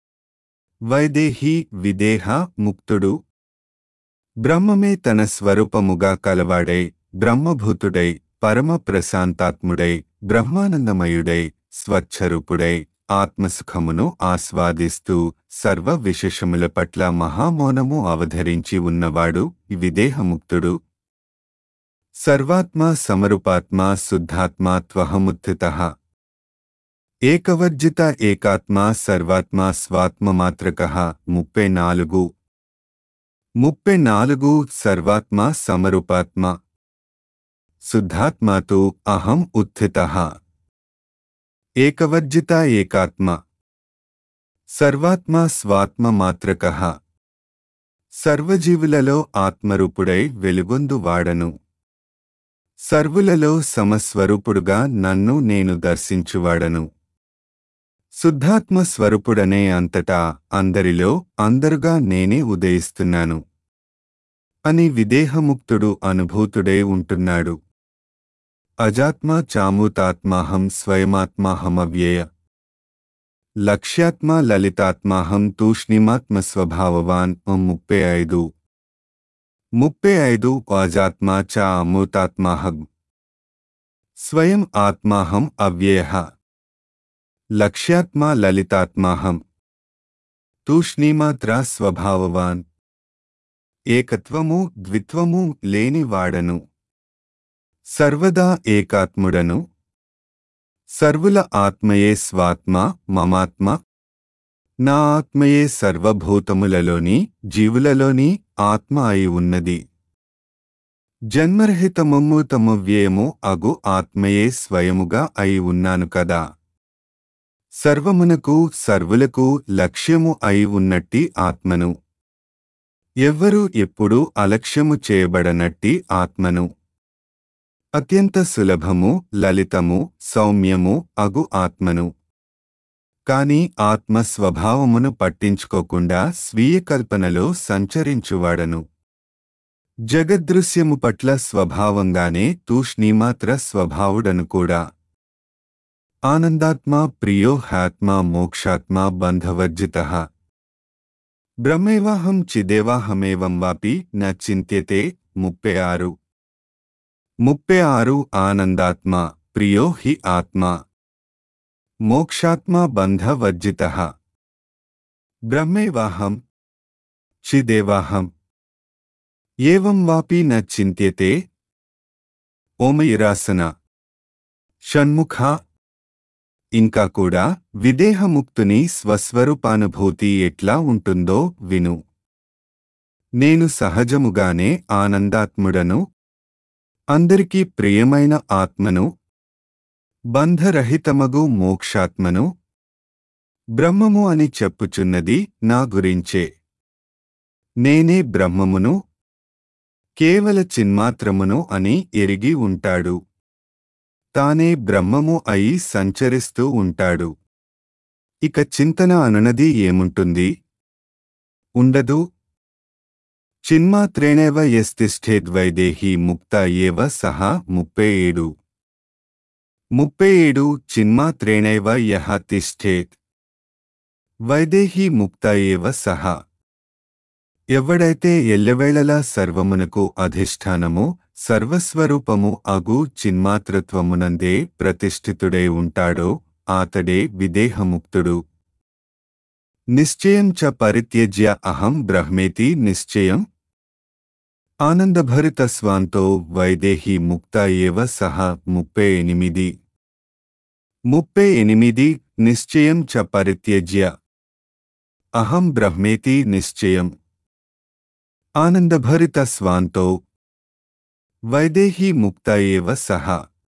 Speaker 1: వైదేహి విదేహ ముక్తుడు బ్రహ్మమే తన స్వరూపముగా కలవాడై బ్రహ్మభూతుడై పరమ ప్రశాంతాత్ముడై బ్రహ్మానందమయుడై స్వచ్ఛరూపుడై ఆత్మసుఖమును ఆస్వాదిస్తూ సర్వ విశేషముల పట్ల మహామౌనము అవధరించి ఉన్నవాడు విదేహముక్తుడు సర్వాత్మా సమరూపాత్మా శుద్ధాత్మా త్వహముత్థిత ఏకవర్జిత ఏకాత్మా సర్వాత్మా స్వాత్మమాత్రక ముప్పై నాలుగు ముప్పై నాలుగు సర్వాత్మ సమరూపాత్మ శుద్ధాత్మతో అహం ఉత్థిత ఏకవర్జిత ఏకాత్మ సర్వాత్మ స్వాత్మ మాత్రక సర్వజీవులలో ఆత్మరూపుడై వెలుగొందు వాడను సర్వులలో సమస్వరూపుడుగా నన్ను నేను దర్శించువాడను శుద్ధాత్మ స్వరూపుడనే అంతటా అందరిలో అందరుగా నేనే ఉదయిస్తున్నాను అని విదేహముక్తుడు అనుభూతుడై ఉంటున్నాడు అజాత్మ చామూతాత్మాహం స్వయమాత్మాహమవ్యయ లక్ష్యాత్మ లలితాత్మాహం తూష్ణిమాత్మ స్వభావవాన్ ముప్పై ఐదు ముప్పై ఐదు అజాత్మ చ అమూతాత్మాహం స్వయం ఆత్మాహం అవ్యయ లక్ష్యాత్మ లలితాత్మాహం తూష్ణీమాత్ర స్వభావవాన్ ఏకత్వము ద్విత్వము లేనివాడను సర్వదా ఏకాత్ముడను సర్వుల ఆత్మయే స్వాత్మ మమాత్మ నా ఆత్మయే సర్వభూతములలోని జీవులలోని ఆత్మ అయి ఉన్నది జన్మరహితమమ్ము తమ వ్యయము అగు ఆత్మయే స్వయముగా అయి ఉన్నాను కదా సర్వమునకు సర్వులకు లక్ష్యము అయి ఉన్నట్టి ఆత్మను ఎవ్వరూ ఎప్పుడూ అలక్ష్యము చేయబడనట్టి ఆత్మను అత్యంత సులభము లలితము సౌమ్యము అగు ఆత్మను కాని ఆత్మ స్వభావమును పట్టించుకోకుండా స్వీయ కల్పనలో సంచరించువాడను జగదృశ్యము పట్ల స్వభావంగానే తూష్ణీమాత్ర స్వభావుడను కూడా ఆనందాత్మ ప్రియో హ్యాత్మ మోక్షాత్మ బంధవర్జిత బ్రహ్మేవాహం చిదేవాహమేవం వాపి న చింత్యతే ముప్పై ఆరు ముప్పై ఆరు ఆనందాత్మ ప్రియో హి ఆత్మ మోక్షాత్మ బంధవర్జిత బ్రహ్మేవాహం చిదేవాహం ఏవం వాపి న చింత్యతే ఓమయిరాసన షణ్ముఖ ఇంకా కూడా విదేహముక్తుని స్వస్వరూపానుభూతి ఎట్లా ఉంటుందో విను నేను సహజముగానే ఆనందాత్ముడను అందరికీ ప్రియమైన ఆత్మను బంధరహితమగు మోక్షాత్మను బ్రహ్మము అని చెప్పుచున్నది నా గురించే నేనే బ్రహ్మమును కేవల చిన్మాత్రమును అని ఎరిగి ఉంటాడు తానే బ్రహ్మము అయి సంచరిస్తూ ఉంటాడు ఇక చింతన అనునది ఏముంటుంది ఉండదు చిన్మాత్రేణేవ యస్తిష్ఠేద్వైదేహి ముక్త ఏవ సహ ముప్పై ఏడు ముప్పై ఏడు చిన్మాత్రేణైవ యహ తిష్ఠేత్ వైదేహి ముక్త ఏవ సహ ఎవడైతే ఎల్లవేళలా సర్వమునకు అధిష్టానము సర్వస్వరూపము అగు చిన్మాత్రత్వమునందే ప్రతిష్ఠితుడై ఉంటాడో ఆతడే విదేహముక్తుడు నిశ్చయం చ పరిత్యజ్య అహం బ్రహ్మేతి నిశ్చయం ఆనందభరిత స్వాంతో వైదేహి ముక్త ఏవ సహ ముప్పై ఎనిమిది ముప్పై ఎనిమిది నిశ్చయం చ పరిత్యజ్య అహం బ్రహ్మేతి నిశ్చయం ఆనందభరిత స్వాంతో వైదేహీ ముక్త ఏవ సహ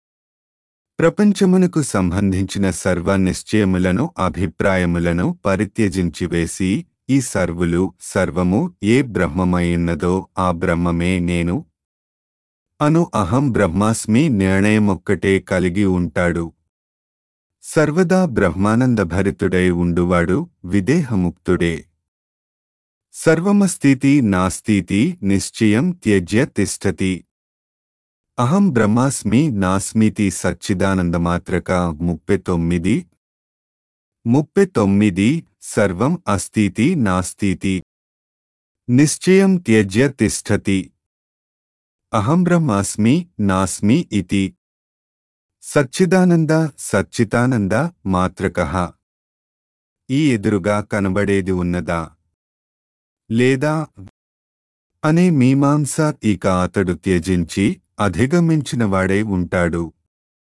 Speaker 1: ప్రపంచమునకు సంబంధించిన సర్వ నిశ్చయములను అభిప్రాయములను పరిత్యజించివేసి ఈ సర్వులు సర్వము ఏ బ్రహ్మమైయున్నదో ఆ బ్రహ్మమే నేను అను అహం బ్రహ్మాస్మి నిర్ణయమొక్కటే కలిగి ఉంటాడు సర్వదా బ్రహ్మానందభరితుడై ఉండువాడు విదేహముక్తుడే సర్వమస్థితి నాస్తితి నిశ్చయం త్యజ్య తిష్టతి అహం బ్రహ్మాస్మి నాస్మితి సచ్చిదానందమాత్రక ముప్పై తొమ్మిది ముప్పై తొమ్మిది సర్వం అస్థితి నాస్తితి నిశ్చయం త్యజ్య తిష్టతి అహం బ్రహ్మాస్మి నాస్మి ఇతి సచ్చిదానంద సచ్చితానంద మాత్రక ఈ ఎదురుగా కనబడేది ఉన్నదా లేదా అనే మీమాంస ఇక అతడు త్యజించి అధిగమించినవాడై ఉంటాడు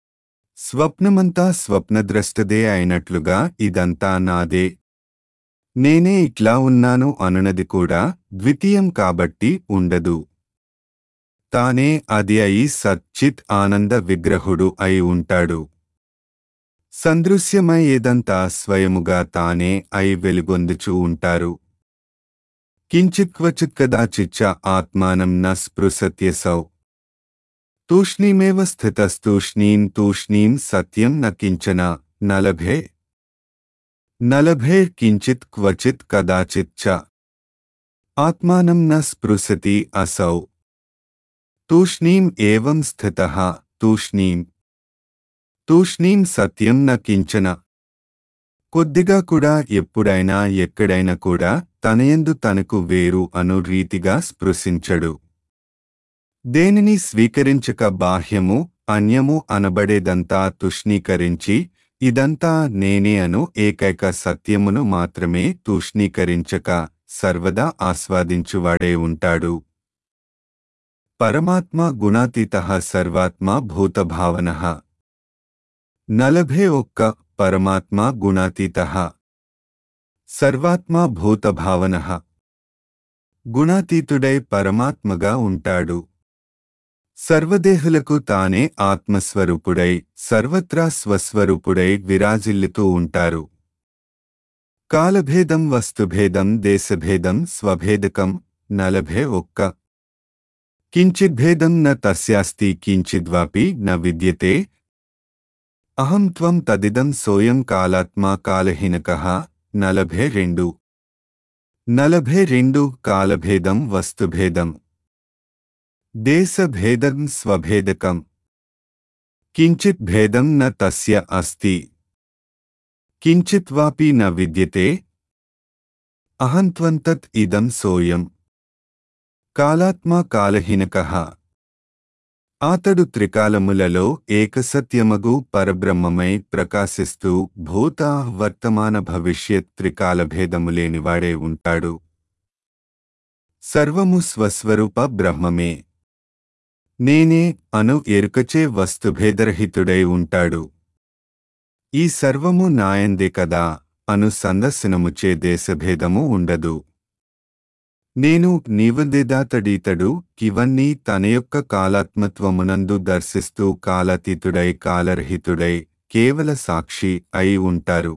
Speaker 1: స్వప్నమంతా స్వప్నద్రష్టదే అయినట్లుగా ఇదంతా నాదే నేనే ఇట్లా ఉన్నాను అనునది కూడా ద్వితీయం కాబట్టి ఉండదు తానే అది అయి సచ్చిత్ ఆనంద విగ్రహుడు అయి ఉంటాడు సందృశ్యమై ఏదంతా స్వయముగా తానే అయి వెలుగొందుచూ ఉంటారు కించిత్ క్వచిత్ కదాచిచ్చ ఆత్మానం న స్పృశత్యసౌ తూష్ణీమేవ స్థితస్తూష్ణీం తూష్ణీం సత్యం న కించన నలభే నలభే కించిత్ క్వచిత్ కదాచిత్ చ ఆత్మానం న స్పృశతి అసౌ తూష్ణీం ఏవం స్థితః తూష్ణీం తూష్ణీం సత్యం న కించన కొద్దిగా కూడా ఎప్పుడైనా ఎక్కడైనా కూడా తనయందు తనకు వేరు అను రీతిగా స్పృశించడు దేనిని స్వీకరించక బాహ్యము అన్యము అనబడేదంతా తుష్ణీకరించి ఇదంతా నేనే అను ఏకైక సత్యమును మాత్రమే తూష్ణీకరించక సర్వదా ఆస్వాదించువాడే ఉంటాడు పరమాత్మ గుణాతీత సర్వాత్మ భూతభావన నలభే ఒక్క పరమాత్మ గుణాతీత సర్వాత్మ భూతభావన గుణాతీతుడై పరమాత్మగా ఉంటాడు సర్వదేహులకు తానే ఆత్మస్వరూపుడై సర్వత్రా స్వస్వరూపుడై విరాజిల్లుతూ ఉంటారు కాలభేదం వస్తుభేదం దేశభేదం స్వభేదకం నలభే ఒక్క కించిద్భేదం న తస్యాస్తి కించిద్వాపి న విద్యతే అహం త్వం తదిదం సోయం కాలాత్మా కాలహీనకః నలభే రెండు నలభే రెండు కాలభేదం వస్తుభేదం దేశభేదం స్వభేదకం కించిత్ భేదం న తస్య అస్తి కించిత్వాపి న విద్యతే అహంత్వంతత్ ఇదం సోయం కాలాత్మా కాలహీనకః ఆతడు త్రికాలములలో ఏకసత్యమగు పరబ్రహ్మమై ప్రకాశిస్తూ భూత వర్తమాన భవిష్యత్ త్రికాలభేదము లేనివాడే ఉంటాడు సర్వము స్వస్వరూప బ్రహ్మమే నేనే అను ఎరుకచే వస్తుభేదరహితుడై ఉంటాడు ఈ సర్వము నాయందే కదా అను సందర్శనముచే దేశభేదము ఉండదు నేను నీవదేదాతడీతడు ఇవన్నీ తన యొక్క కాలాత్మత్వమునందు దర్శిస్తూ కాలాతీతుడై కాలరహితుడై కేవల సాక్షి అయి ఉంటారు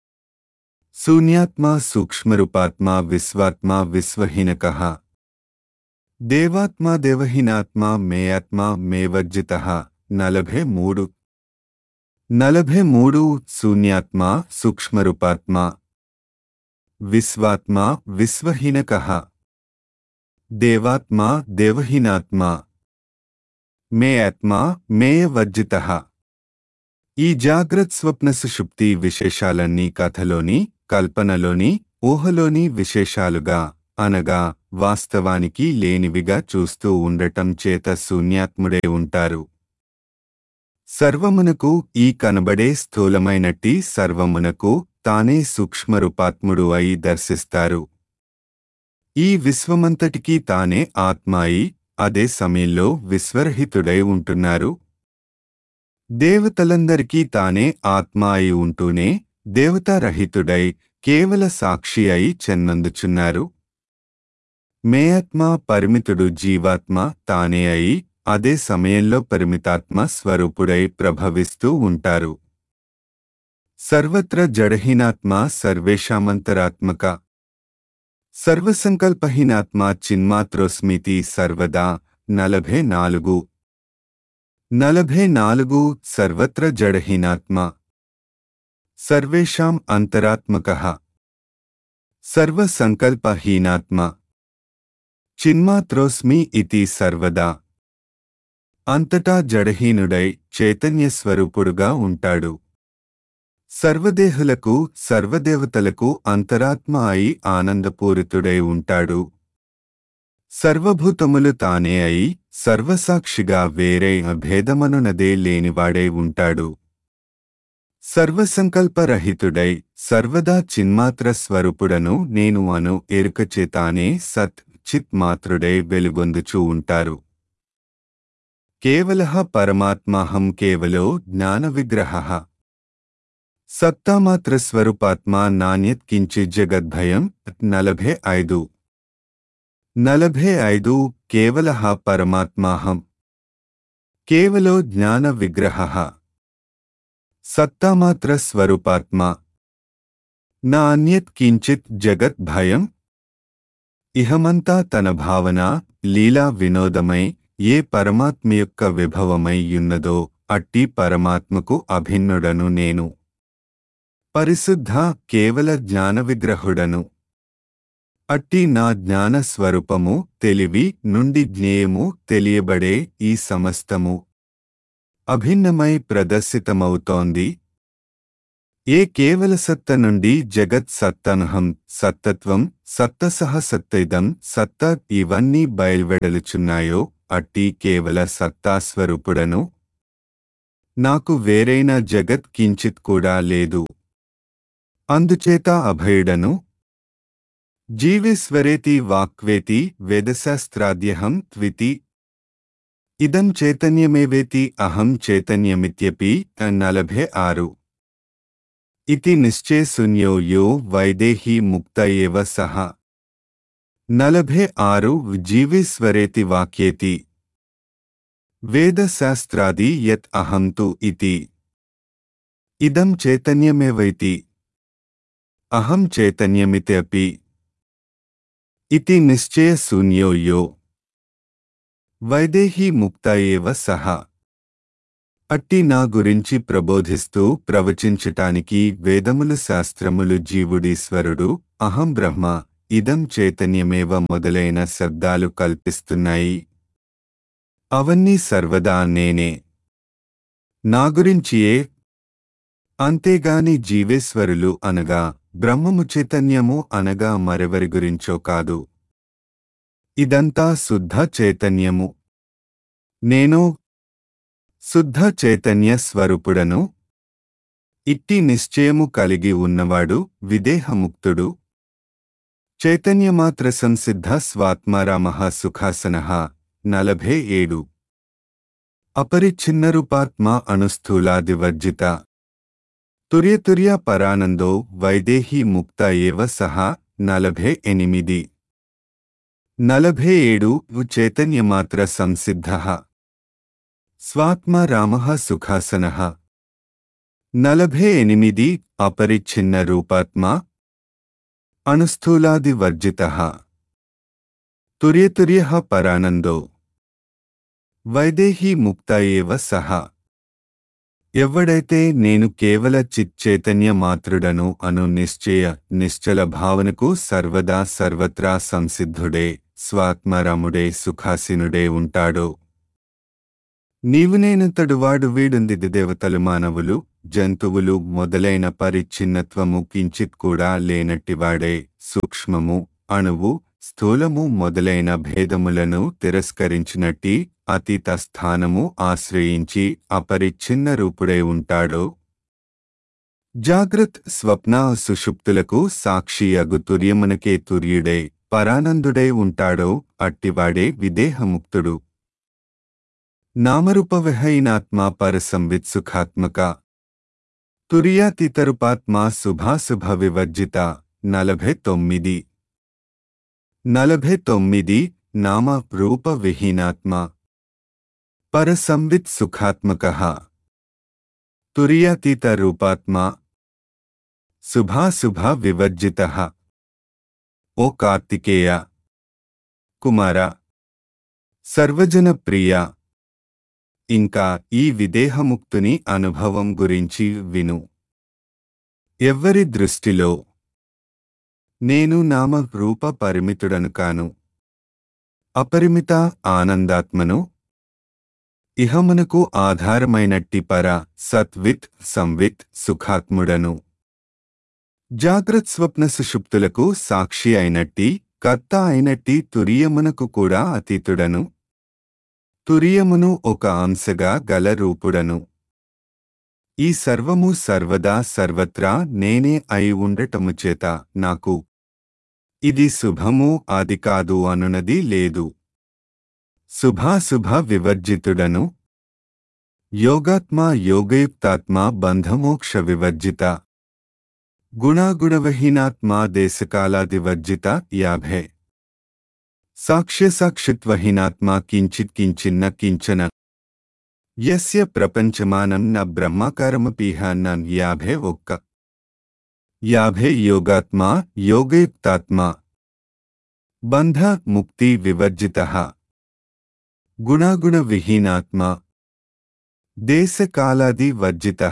Speaker 1: శూన్యాత్మ సూక్ష్మరూపాత్మ విశ్వాత్మ విశ్వహీనక దేవాత్మ దేవహీనాత్మ మేయాత్మ మేవర్జిత నలభై మూడు నలభై మూడు శూన్యాత్మ సూక్ష్మరూపాత్మ విశ్వాత్మ విశ్వహీనక దేవాత్మ దేవహీనాత్మ మే ఆత్మ మేయవర్జిత ఈ జాగ్రత్ స్వప్న సుషుప్తి విశేషాలన్నీ కథలోని కల్పనలోని ఊహలోని విశేషాలుగా అనగా వాస్తవానికి లేనివిగా చూస్తూ ఉండటం చేత శూన్యాత్ముడే ఉంటారు సర్వమునకు ఈ కనబడే స్థూలమైనట్టి సర్వమునకు తానే సూక్ష్మరూపాత్ముడు అయి దర్శిస్తారు ఈ విశ్వమంతటికీ తానే ఆత్మాయి అదే సమయంలో విశ్వరహితుడై ఉంటున్నారు దేవతలందరికీ తానే ఆత్మ అయి ఉంటూనే దేవతారహితుడై కేవల సాక్షి అయి చెన్నందుచున్నారు మేయాత్మ పరిమితుడు జీవాత్మ తానే అయి అదే సమయంలో పరిమితాత్మ స్వరూపుడై ప్రభవిస్తూ ఉంటారు సర్వత్ర జడహీనాత్మ సర్వేషామంతరాత్మక సర్వసంకల్పహీనాత్మ చిన్మాత్రోస్మితి సర్వదా నలభై నాలుగు నలభై నాలుగు సర్వత్ర జడహీనాత్మ సర్వేషాం అంతరాత్మక సర్వసంకల్పహీనాత్మ చిన్మాత్రోస్మి ఇతి సర్వదా అంతటా జడహీనుడై చైతన్య స్వరూపుడుగా ఉంటాడు సర్వదేహులకు సర్వదేవతలకు అంతరాత్మ అయి ఆనందపూరితుడై ఉంటాడు సర్వభూతములు తానే అయి సర్వసాక్షిగా వేరే అభేదమనునదే లేనివాడై ఉంటాడు సర్వసంకల్పరహితుడై సర్వదా చిన్మాత్ర స్వరూపుడను నేను అను ఎరుకచేతానే సత్ చిత్ మాత్రుడై వెలుగొందుచూ ఉంటారు కేవల పరమాత్మాహం కేవలో జ్ఞాన విగ్రహ సత్తామాత్ర స్వరూపాత్మా నాణ్యత్ కించిత్ జగద్భయం నలభై ఐదు నలభై ఐదు కేవల పరమాత్మాహం కేవలో జ్ఞాన విగ్రహ సత్తామాత్ర స్వరూపాత్మా నా అన్యత్ కించిత్ జగత్ భయం ఇహమంతా తన భావన లీలా వినోదమై ఏ పరమాత్మ యొక్క విభవమై యున్నదో అట్టి పరమాత్మకు అభిన్నుడను నేను పరిశుద్ధ కేవల జ్ఞాన విగ్రహుడను అట్టి నా జ్ఞాన స్వరూపము తెలివి నుండి జ్ఞేయము తెలియబడే ఈ సమస్తము అభిన్నమై ప్రదర్శితమవుతోంది ఏ కేవల సత్త నుండి జగత్ సత్తనహం సత్తత్వం సత్తసహ సత్తైదం సత్త ఇవన్నీ బయల్వెడలుచున్నాయో అట్టి కేవల సత్తాస్వరూపుడను నాకు వేరైన జగత్ కించిత్ కూడా లేదు అందుచేత అభయుడను జీవేశ్వరేతి వాక్వేతి వేదశాస్త్రాద్యహం త్వితి ఇదం చైతన్యమేవేతి అహం చైతన్యమిత్యపి నలభై ఆరు ఇతి నిశ్చయశూన్యో యో వైదేహి ముక్త ఏవ సహ నలభై ఆరు జీవేశ్వరేతి వాక్యేతి వేదశాస్త్రాది యత్ అహం తు ఇతి ఇదం చైతన్యమేవైతి అహం చైతన్యమిత్యపి ఇతి నిశ్చయశూన్యో యో వైదేహి ముక్త ఏవ సహ అట్టి నా గురించి ప్రబోధిస్తూ ప్రవచించటానికి వేదములు శాస్త్రములు జీవుడీశ్వరుడు అహం బ్రహ్మ ఇదం చైతన్యమేవ మొదలైన శబ్దాలు కల్పిస్తున్నాయి అవన్నీ సర్వదా నేనే నా గురించియే అంతేగాని జీవేశ్వరులు అనగా బ్రహ్మము చైతన్యము అనగా మరెవరి గురించో కాదు ఇదంతా శుద్ధ చైతన్యము నేను శుద్ధ చైతన్య స్వరూపుడను ఇట్టి నిశ్చయము కలిగి ఉన్నవాడు విదేహముక్తుడు చైతన్యమాత్ర సంసిద్ధ స్వాత్మారామ సుఖాసన నలభై ఏడు అపరిచ్ఛిన్నరూపాత్మ అణుస్థూలాదివర్జిత తుర్యతుర్య పరానందో వైదేహి ముక్త ఏవ సహా నలభై ఎనిమిది నలభై ఏడు చైతన్యమాత్ర సంసిద్ధ స్వాత్మ రామ సుఖాసన నలభై ఎనిమిది అపరిచ్ఛిన్న రూపాత్మ అణుస్థూలాదివర్జిత తుర్యతుర్య పరానందో వైదేహి ముక్త ఏవ సహ ఎవ్వడైతే నేను కేవల చిచ్చైతన్య మాత్రుడను అను నిశ్చయ నిశ్చల భావనకు సర్వదా సర్వత్రా సంసిద్ధుడే స్వాత్మరాముడే సుఖాసీనుడే ఉంటాడో నీవు నేనంతడువాడు వీడుంది దేవతలు మానవులు జంతువులు మొదలైన పరిచ్ఛిన్నత్వము కించిత్ కూడా లేనట్టివాడే సూక్ష్మము అణువు స్థూలము మొదలైన భేదములను తిరస్కరించినట్టి అతీత స్థానము ఆశ్రయించి అపరిచ్ఛిన్న రూపుడై ఉంటాడో జాగ్రత్ స్వప్న సుషుప్తులకు సాక్షి అగు తుర్యమునకే తుర్యుడై పరానందుడై ఉంటాడో అట్టివాడే విదేహముక్తుడు నామరూపవిహీనాత్మా పరసంవిత్ సుఖాత్మక తుర్యాతీతరుపాత్మా శుభాశుభ వివర్జిత నలభై తొమ్మిది నలభై తొమ్మిది నామ రూప విహీనాత్మ పరసంవిత్ సుఖాత్మక తుర్యాతీత రూపాత్మ శుభాశుభ వివర్జిత ఓ కార్తికేయ కుమార సర్వజన ప్రియ ఇంకా ఈ విదేహముక్తుని అనుభవం గురించి విను ఎవ్వరి దృష్టిలో నేను నామ రూప పరిమితుడను కాను అపరిమిత ఆనందాత్మను ఇహమునకు ఆధారమైనట్టి పర సత్విత్ సంవిత్ సుఖాత్ముడను జాగ్రత్ స్వప్న సుషుప్తులకు సాక్షి అయినట్టి కర్త అయినట్టి తురియమునకు కూడా అతీతుడను తురియమును ఒక అంశగా గల రూపుడను ఈ సర్వము సర్వదా సర్వత్రా నేనే అయి ఉండటము చేత నాకు ఇది శుభము అది కాదు అనునది లేదు శుభాశుభ వివర్జితుడను యోగాత్మా యోగయుక్తాత్మా బంధమోక్ష వివర్జిత గుణాగుణవహీనాత్మా దేశకాలాదివర్జిత యాభై సాక్ష్యసాక్షిత్వహీనాత్మా కించిత్ కించిన్న కించన యస్య ప్రపంచమానం న బ్రహ్మాకారమపీహ న యాభై ఒక్క యాభై యోగాత్మా యోగయుక్తాత్మా బంధ ముక్తి వివర్జిత గుణాగుణవిహీనాత్మా దేశకాలాది వర్జిత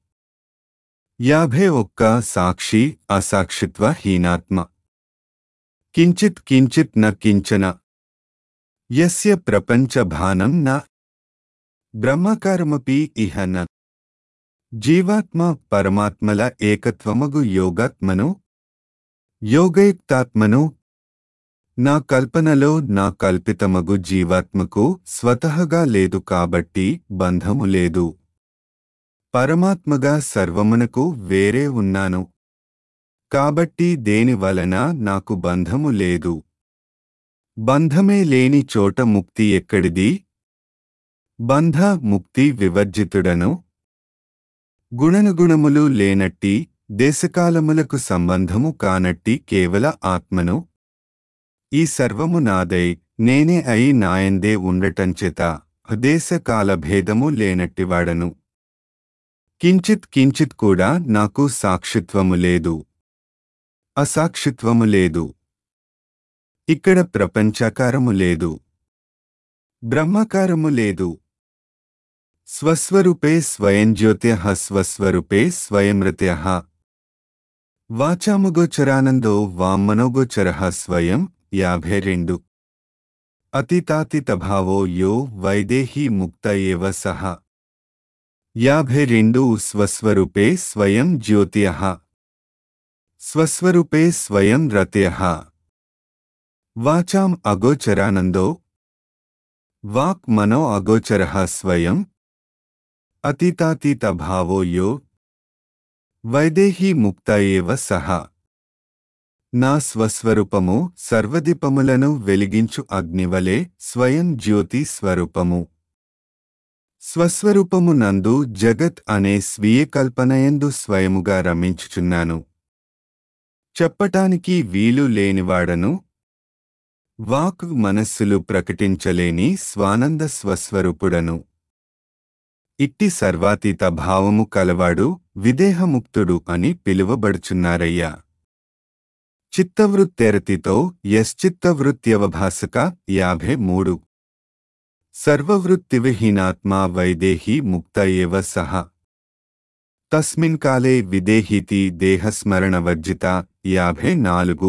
Speaker 1: యాభై ఒక్క సాక్షి అసాక్షిత్వ హీనాత్మ కించిత్ కించిత్ న కించన యస్య ప్రపంచ భానం న బ్రహ్మకారమపి ఇహ న జీవాత్మ పరమాత్మల ఏకత్వమగు యోగాత్మను యోగయుక్తాత్మను నా కల్పనలో నా కల్పితమగు జీవాత్మకు స్వతహగా లేదు కాబట్టి బంధము లేదు పరమాత్మగా సర్వమునకు వేరే ఉన్నాను కాబట్టి దేని వలన నాకు బంధము లేదు బంధమే లేని చోట ముక్తి ఎక్కడిది బంధ ముక్తి వివర్జితుడను గుణనుగుణములు లేనట్టి దేశకాలములకు సంబంధము కానట్టి కేవల ఆత్మను ఈ సర్వము నాదై నేనే అయి నాయందే ఉండటంచేత దేశకాల భేదము లేనట్టివాడను కించిత్ కించిత్ కూడా నాకు సాక్షిత్వము లేదు అసాక్షిత్వము లేదు ఇక్కడ ప్రపంచాకారము లేదు బ్రహ్మకారము లేదు స్వస్వరూపే స్వయం జ్యోత్య స్వస్వరూపే స్వయంరత్య వాచాముగోచరానందో వామనోగోచర స్వయం యాభై రెండు అతితాతితభావో యో వైదేహీ ముక్త ఏవ సహ యాభై రెండు స్వస్వరూపే స్వయం జ్యోతియ స్వస్వరూపే స్వయం రత్య వాచాం అగోచరానందో వాక్ మనో అగోచర స్వయం అతీతాతీతభావో యో వైదేహీ ముక్త ఏవ సహ నా స్వస్వరూపము సర్వదీపములను వెలిగించు అగ్నివలే స్వయం జ్యోతి స్వరూపము స్వస్వరూపము నందు జగత్ అనే స్వీయ కల్పనయందు స్వయముగా రమించుచున్నాను చెప్పటానికి వీలు లేనివాడను వాక్ మనస్సులు ప్రకటించలేని స్వానంద స్వస్వరూపుడను ఇట్టి సర్వాతీత భావము కలవాడు విదేహముక్తుడు అని పిలువబడుచున్నారయ్యా చిత్తవృత్తెరతితో యశ్చిత్తవృత్యవభాసక యాభై మూడు సర్వవృత్తివిహీనాత్మా వైదేహీ ముక్త ఏవ సహ తస్మిన్ కాలే విదేహీతి దేహస్మరణవర్జిత యాభై నాలుగు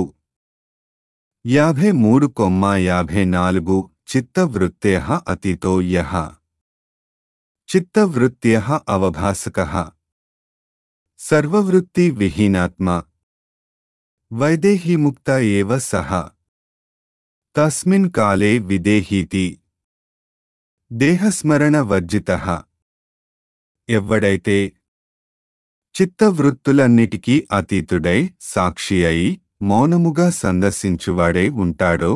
Speaker 1: యాభై మూడు కొమ్మ యాభై నాలుగు చిత్తవృత్తేః అతితో యః చిత్తవృత్త్యః అవభాసకः సర్వవృత్తి విహీనాత్మా వైదేహీముక్త ఏవ సహ తస్మిన్ కాలే విదేహీతి దేహస్మరణ వర్జితః ఎవ్వడైతే చిత్తవృత్తులన్నిటికీ అతీతుడై సాక్షి అయి మౌనముగా సందర్శించువాడై ఉంటాడో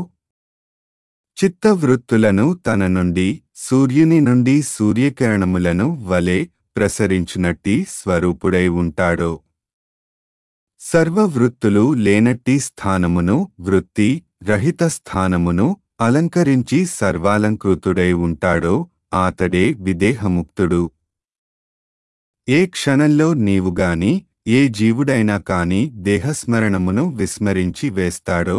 Speaker 1: చిత్తవృత్తులను తన నుండి సూర్యుని నుండి సూర్యకిరణములను వలె ప్రసరించునట్టి స్వరూపుడై ఉంటాడో సర్వవృత్తులు లేనట్టి స్థానమును వృత్తి రహిత స్థానమును అలంకరించి సర్వాలంకృతుడై ఉంటాడో ఆతడే విదేహముక్తుడు ఏ క్షణంలో నీవుగాని ఏ జీవుడైనా కాని దేహస్మరణమును విస్మరించి వేస్తాడో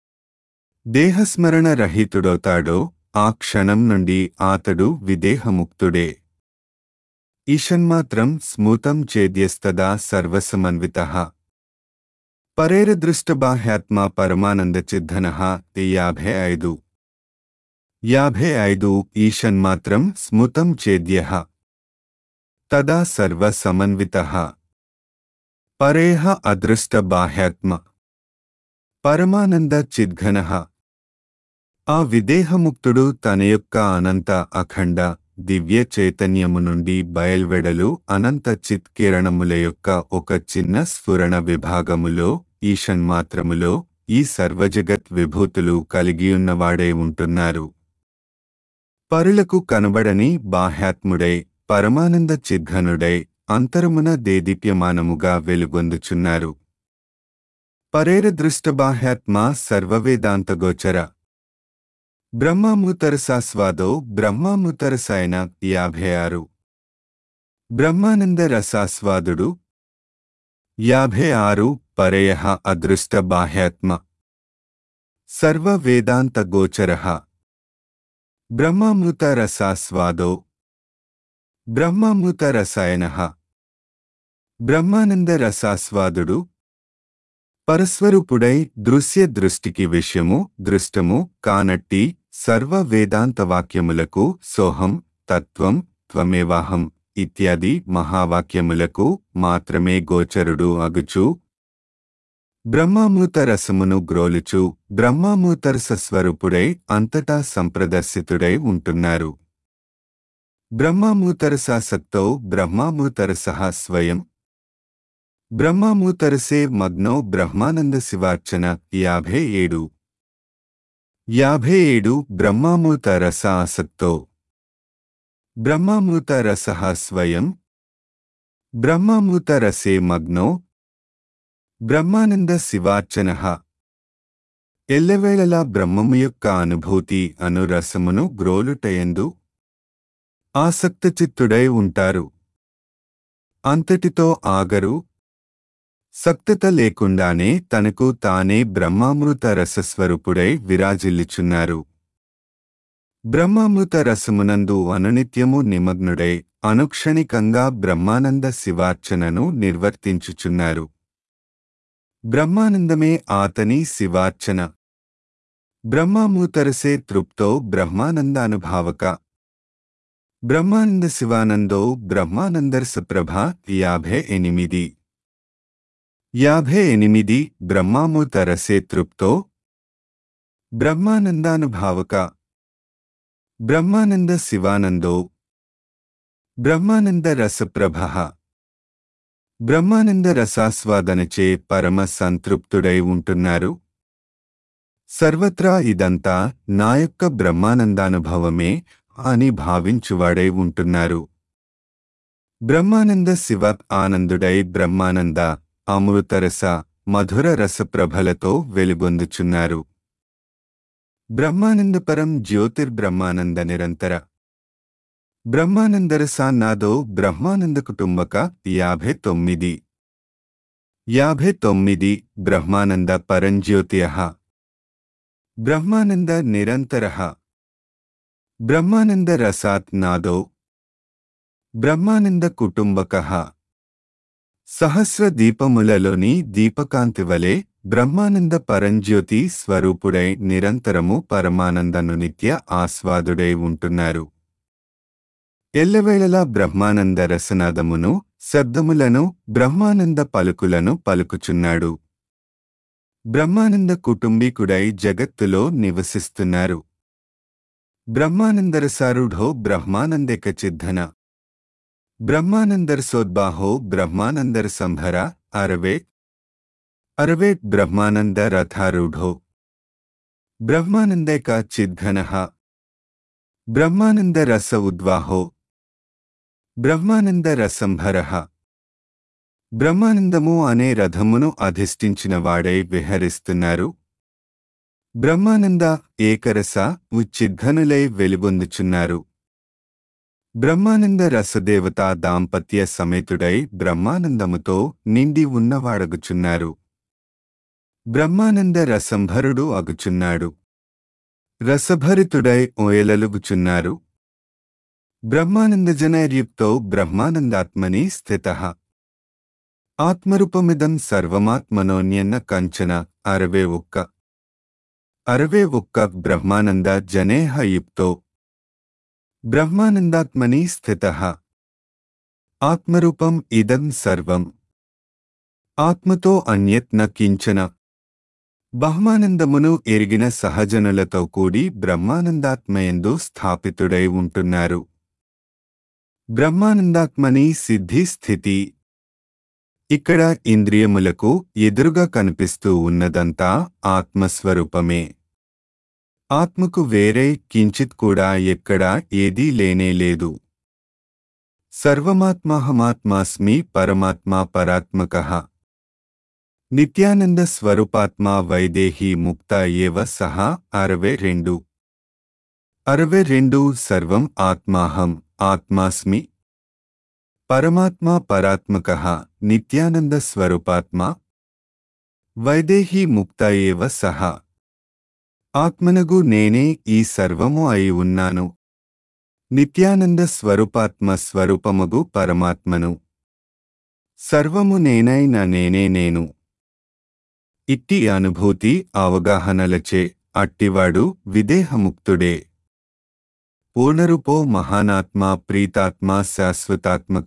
Speaker 1: దేహస్మరణ రహితుడవుతాడో ఆ క్షణం నుండి ఆతడు విదేహముక్తుడే ఈషన్మాత్రం స్మూతం చేద్యస్తదా సర్వసమన్విత పరేరదృష్టబాహ్యాత్మా పరమానందచిద్ధన యాభై ఐదు యాభై ఐదు ఈషన్మాత్రం స్మృతం చేద్య తదా సర్వసమన్విత పరేహ అదృష్ట బాహ్యాత్మ పరమానంద చిద్ఘన ఆ విదేహముక్తుడు తన యొక్క అనంత అఖండ దివ్య చైతన్యము నుండి బయల్వెడలు అనంత చిత్కిరణముల యొక్క ఒక చిన్న స్ఫురణ విభాగములో ఈషన్మాత్రములో ఈ సర్వజగత్ విభూతులు కలిగియున్నవాడై ఉంటున్నారు పరులకు కనబడని బాహ్యాత్ముడై పరమానంద చిద్ఘనుడై అంతరమున దేదీప్యమానముగా వెలుగొందుచున్నారు పరేర దృష్టబాహ్యాత్మ సర్వవేదాంతగోచర బ్రహ్మమూతరసాస్వాదో బ్రహ్మమూతరసాయన యాభై ఆరు బ్రహ్మానంద రసాస్వాదుడు యాభై ఆరు పరయ అదృష్ట బాహ్యాత్మ సర్వ వేదాంత గోచర బ్రహ్మామృత రసాస్వాదో బ్రహ్మామృత రసాయన బ్రహ్మానంద రసాస్వాదుడు పరస్వరూపుడై దృశ్య దృష్టికి విషయము దృష్టము కానట్టి సర్వ వేదాంత వాక్యములకు సోహం తత్వం త్వమేవాహం ఇత్యాది మహావాక్యములకు మాత్రమే గోచరుడు అగుచు బ్రహ్మామృత రసమును గ్రోలుచు బ్రహ్మామృతరస స్వరూపుడై అంతటా సంప్రదర్శితుడై ఉంటున్నారు బ్రహ్మామృతరసాసక్తో బ్రహ్మామృతరస స్వయం బ్రహ్మామృతరసే మగ్నో బ్రహ్మానంద శివార్చన యాభై ఏడు యాభై ఏడు బ్రహ్మామృత రస ఆసక్తో బ్రహ్మామృత రస స్వయం బ్రహ్మామృత రసే మగ్నో బ్రహ్మానంద శివార్చన ఎల్లవేళలా బ్రహ్మము యొక్క అనుభూతి అను రసమును గ్రోలుటయందు ఆసక్తచిత్తుడై ఉంటారు అంతటితో ఆగరు సక్తత లేకుండానే తనకు తానే బ్రహ్మామృత రసస్వరూపుడై విరాజిల్లుచున్నారు బ్రహ్మామృత రసమునందు అనునిత్యము నిమగ్నుడై అనుక్షణికంగా బ్రహ్మానంద శివార్చనను నిర్వర్తించుచున్నారు బ్రహ్మానందమే ఆతని శివార్చన బ్రహ్మామూతరసే తృప్తో బ్రహ్మానందానుభావక బ్రహ్మానంద శివానందో బ్రహ్మానందర్సప్రభ యాభై ఎనిమిది యాభై ఎనిమిది బ్రహ్మామూతరసే తృప్తో బ్రహ్మానందానుభావక బ్రహ్మానంద శివానందో బ్రహ్మానంద రసప్రభ బ్రహ్మానంద రసాస్వాదనచే పరమ సంతృప్తుడై ఉంటున్నారు సర్వత్రా ఇదంతా నా యొక్క బ్రహ్మానందానుభవమే అని భావించువాడై ఉంటున్నారు బ్రహ్మానంద శివ ఆనందుడై బ్రహ్మానంద అమృతరస మధుర రసప్రభలతో వెలుగొందుచున్నారు బ్రహ్మానందపరం జ్యోతిర్బ్రహ్మానంద నిరంతర బ్రహ్మానందరసాన్నాదో బ్రహ్మానంద కుటుంబక యాభై తొమ్మిది యాభై తొమ్మిది బ్రహ్మానంద పరంజ్యోతియ బ్రహ్మానంద నిరంతర బ్రహ్మానంద రసాత్ నాదో బ్రహ్మానంద కుటుంబక సహస్ర దీపములలోని దీపకాంతి వలె బ్రహ్మానంద పరంజ్యోతి స్వరూపుడై నిరంతరము పరమానందను నిత్య ఆస్వాదుడై ఉంటున్నారు ఎల్లవేళలా బ్రహ్మానంద రసనాదమును శబ్దములను బ్రహ్మానంద పలుకులను పలుకుచున్నాడు బ్రహ్మానంద కుటుంబీకుడై జగత్తులో నివసిస్తున్నారు బ్రహ్మానందరసారుఢో బ్రహ్మానందేక చిద్ధన బ్రహ్మానందరసోద్బాహో బ్రహ్మానందర సంభర అరవే అరవే బ్రహ్మానంద రథారూఢో బ్రహ్మానందేక చిద్ధన బ్రహ్మానంద రస ఉద్వాహో బ్రహ్మానంద రసంభర బ్రహ్మానందము అనే రథమును అధిష్ఠించిన వాడై విహరిస్తున్నారు బ్రహ్మానంద ఏకరస ఉచ్చిద్ధనులై వెలుగొందుచున్నారు బ్రహ్మానంద రసదేవతా దాంపత్య సమేతుడై బ్రహ్మానందముతో నిండి ఉన్నవాడగుచున్నారు బ్రహ్మానంద రసంభరుడు అగుచున్నాడు రసభరితుడై ఓయలలుగుచున్నారు బ్రహ్మానందజనైర్యుక్తో బ్రహ్మానందాత్మని స్థిత ఆత్మరూపమిదం సర్వమాత్మనోన్యన్న కంచన అరవే ఒక్క అరవే ఒక్క బ్రహ్మానంద జనేహ యుక్తో బ్రహ్మానందాత్మని స్థిత ఆత్మరూపం ఇదం సర్వం ఆత్మతో అన్యత్ న కించన బహ్మానందమును ఎరిగిన సహజనులతో కూడి బ్రహ్మానందాత్మయందు స్థాపితుడై ఉంటున్నారు బ్రహ్మానందాత్మని సిద్ధి స్థితి ఇక్కడ ఇంద్రియములకు ఎదురుగా కనిపిస్తూ ఉన్నదంతా ఆత్మస్వరూపమే ఆత్మకు వేరే కించిత్ కూడా ఎక్కడా ఏదీ లేనే లేదు సర్వమాత్మాహమాత్మాస్మి పరమాత్మా పరాత్మకః నిత్యానంద స్వరూపాత్మా వైదేహి ముక్త ఏవ సహా అరవై రెండు అరవై రెండు సర్వం ఆత్మాహం ఆత్మాస్మి పరమాత్మా పరాత్మకః నిత్యానంద స్వరూపాత్మా వైదేహి ముక్త ఏవ సహా ఆత్మనగు నేనే ఈ సర్వము అయి ఉన్నాను నిత్యానంద స్వరూపాత్మ స్వరూపమగు పరమాత్మను సర్వము నేనైన నేనే నేను ఇట్టి అనుభూతి అవగాహనలచే అట్టివాడు విదేహముక్తుడే పూర్ణరూపో మహానాత్మా ప్రీతాత్మా శాశ్వతాత్మక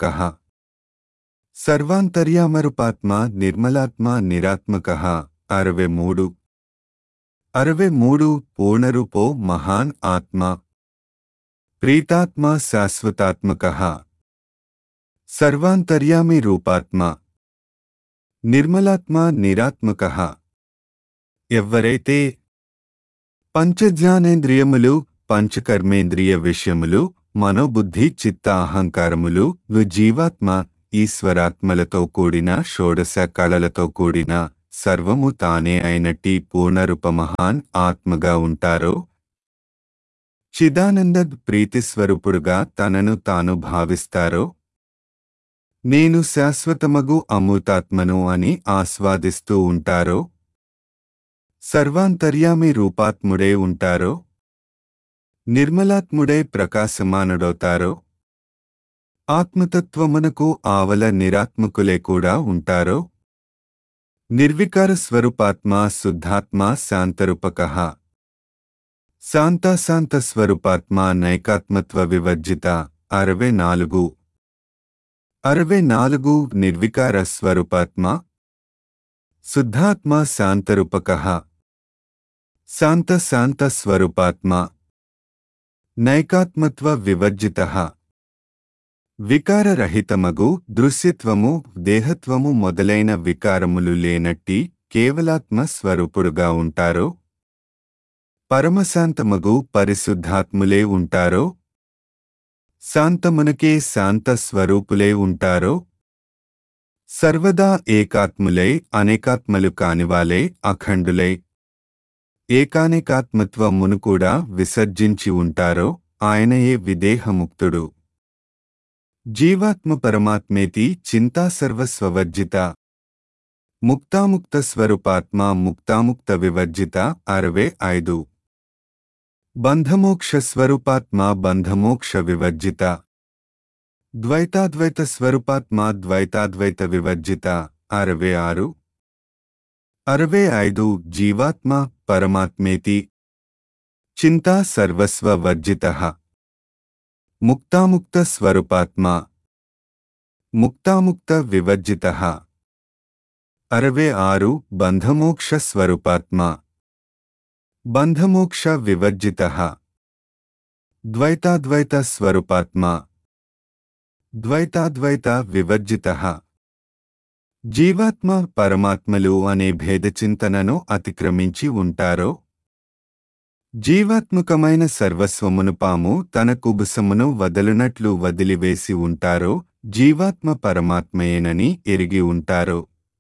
Speaker 1: సర్వాంతర్యామరుపాత్మ నిర్మలాత్మ నిరాత్మక అరవై మూడు అరవై మూడు పూర్ణరూపో మహాన్ ఆత్మ ప్రీతాత్మ శాశ్వతాత్మక సర్వాంతర్యామి రూపాత్మ నిర్మలాత్మ నిరాత్మక ఎవ్వరైతే పంచజ్ఞానేంద్రియములు పంచకర్మేంద్రియ విషయములు మనోబుద్ధి చిత్త అహంకారములు జీవాత్మ ఈశ్వరాత్మలతో కూడిన షోడశ కళలతో కూడిన సర్వము తానే అయినట్టి పూర్ణరూప మహాన్ ఆత్మగా ఉంటారో చిదానంద ప్రీతిస్వరూపుడుగా తనను తాను భావిస్తారో నేను శాశ్వతమగు అమృతాత్మను అని ఆస్వాదిస్తూ ఉంటారో సర్వాంతర్యామి రూపాత్ముడే ఉంటారో నిర్మలాత్ముడై ప్రకాశమానుడవుతారో ఆత్మతత్వమునకు ఆవల నిరాత్మకులే కూడా ఉంటారో నిర్వికార స్వరూపాత్మ శుద్ధాత్మ శాంతరూపక శాంతాశాంత స్వరూపాత్మ నైకాత్మత్వ వివర్జిత అరవై నాలుగు అరవై నాలుగు నిర్వికార స్వరూపాత్మ శుద్ధాత్మ శాంతరూపక శాంత శాంత స్వరూపాత్మ నైకాత్మత్వ వివర్జిత వికారరహితమగు దృశ్యత్వము దేహత్వము మొదలైన వికారములు లేనట్టి కేవలాత్మ స్వరూపుడుగా ఉంటారో పరమశాంతమగు పరిశుద్ధాత్ములే ఉంటారో శాంతమునకే శాంత స్వరూపులే ఉంటారో సర్వదా ఏకాత్ములై అనేకాత్మలు కానివాలే అఖండులై ఏకానేకాత్మత్వమును కూడా విసర్జించి ఉంటారో ఆయనయే విదేహముక్తుడు జీవాత్మ పరమాత్మేతి చింతా సర్వస్వవర్జిత ముక్తాముక్త స్వరూపాత్మ ముక్తాముక్త వివర్జిత అరవై ఐదు బంధమోక్ష స్వరూపాత్మ బంధమోక్ష వివర్జిత ద్వైతాద్వైత స్వరూపాత్మ ద్వైతాద్వైత వివర్జిత అరవై ఆరు అరవై ఐదు జీవాత్మ పరమాత్మేతి చింతా సర్వస్వ వర్జిత ముక్తాముక్త స్వరూపాత్మ ముక్తాముక్త వివర్జిత అరవై ఆరు బంధమోక్ష స్వరూపాత్మ బంధమోక్ష వివర్జిత ద్వైతాద్వైత స్వరూపాత్మ ద్వైతాద్వైత వివర్జిత జీవాత్మ పరమాత్మలు అనే భేదచింతనను అతిక్రమించి ఉంటారో జీవాత్మకమైన సర్వస్వమును పాము తన కుబుసమును వదలునట్లు వదిలివేసి ఉంటారో జీవాత్మ పరమాత్మయేనని ఎరిగి ఉంటారో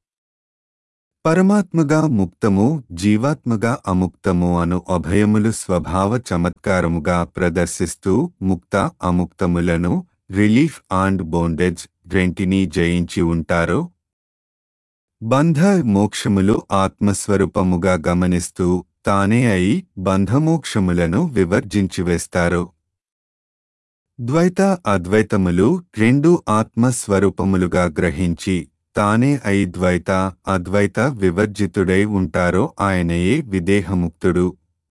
Speaker 1: పరమాత్మగా ముక్తము జీవాత్మగా అముక్తము అను అభయములు స్వభావ చమత్కారముగా ప్రదర్శిస్తూ ముక్త అముక్తములను రిలీఫ్ అండ్ బోండేజ్ రెంటినీ జయించి ఉంటారో బంధ మోక్షములు ఆత్మస్వరూపముగా గమనిస్తూ తానే అయి బంధమోక్షములను వివర్జించివేస్తారు ద్వైత అద్వైతములు రెండు ఆత్మస్వరూపములుగా గ్రహించి తానే అయి ద్వైత అద్వైత వివర్జితుడై ఉంటారో ఆయనయే విదేహముక్తుడు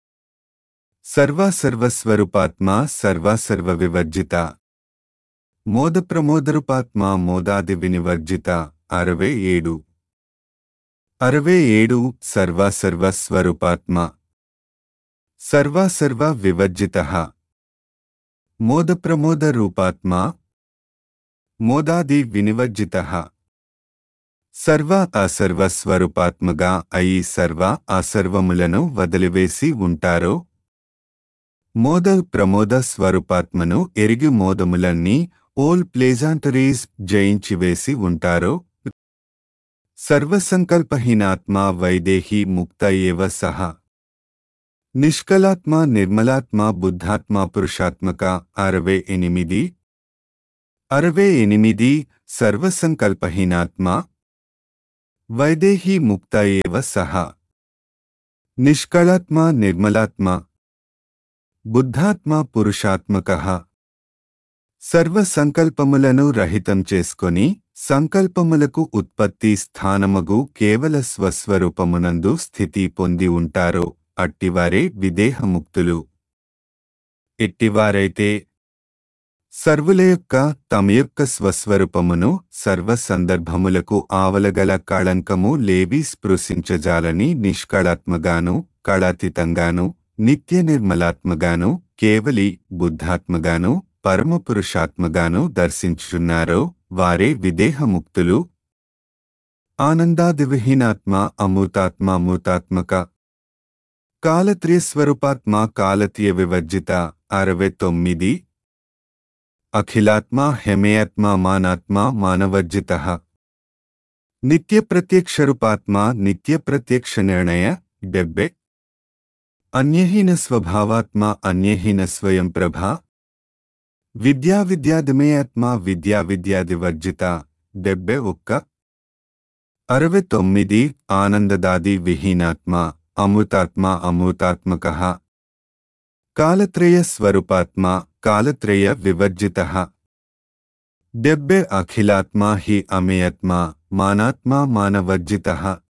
Speaker 1: సర్వసర్వస్వరూపాత్మ సర్వసర్వ వివర్జిత మోదప్రమోదరూపాత్మ మోదాది వినివర్జిత అరవై ఏడు అరవై ఏడు సర్వసర్వస్వరూపాత్మ సర్వసర్వ వివర్జిత మోదప్రమోద రూపాత్మ మోదాది వినివర్జిత సర్వ అసర్వస్వరూపాత్మగా అయి సర్వ అసర్వములను వదిలివేసి ఉంటారో మోద ప్రమోద స్వరూపాత్మను ఎరిగి మోదములన్నీ ఓల్ ప్లేజాంటరీస్ జయించివేసి ఉంటారో సర్వసంకల్పహీనాత్మా వైదేహి ముక్త ఏవ సహ నిష్కలాత్మ నిర్మలాత్మ బుద్ధాత్మ పురుషాత్మక అరవై ఎనిమిది అరవై ఎనిమిది సర్వసంకల్పహీనాత్మ వైదేహి ముక్త ఏవ సహ నిష్కళాత్మ నిర్మలాత్మ బుద్ధాత్మ పురుషాత్మక సర్వ సంకల్పములను రహితం చేసుకొని సంకల్పములకు ఉత్పత్తి స్థానమగు కేవల స్వస్వరూపమునందు స్థితి పొంది ఉంటారో అట్టివారే విదేహముక్తులు ఎట్టివారైతే సర్వుల యొక్క తమ యొక్క స్వస్వరూపమును సర్వ సందర్భములకు ఆవలగల కళంకము లేవి స్పృశించజాలని నిష్కళాత్మగాను కళాతీతంగాను నిత్య నిర్మలాత్మగాను కేవలి బుద్ధాత్మగాను పరమపురుషాత్మగాను దర్శించుచున్నారో వారే విదేహముక్తులు ఆనందాదివిహీనాత్మ అమూతాత్మ అమూతాత్మక కాలత్రియస్వరూపాత్మ కాలతీయ వివర్జిత అరవై తొమ్మిది అఖిలాత్మ హెమేయాత్మ మానాత్మ మానవర్జిత నిత్యప్రత్యక్షరూపాత్మ నిత్యప్రత్యక్ష నిర్ణయ డెబ్బె అన్యహీన స్వభావాత్మ అన్యహీన స్వయం ప్రభా విద్యా విద్యాదిమేయాత్మ విద్యా విద్యాదివర్జిత డెబ్బె ఒక్క అరవై తొమ్మిది ఆనందదాది విహీనాత్మ అమృతాత్మ అమృతాత్మక కాలత్రయ స్వరూపాత్మ కాలత్రయ వివర్జిత డెబ్బె అఖిలాత్మ హి అమేయత్మ మానాత్మ మానవర్జిత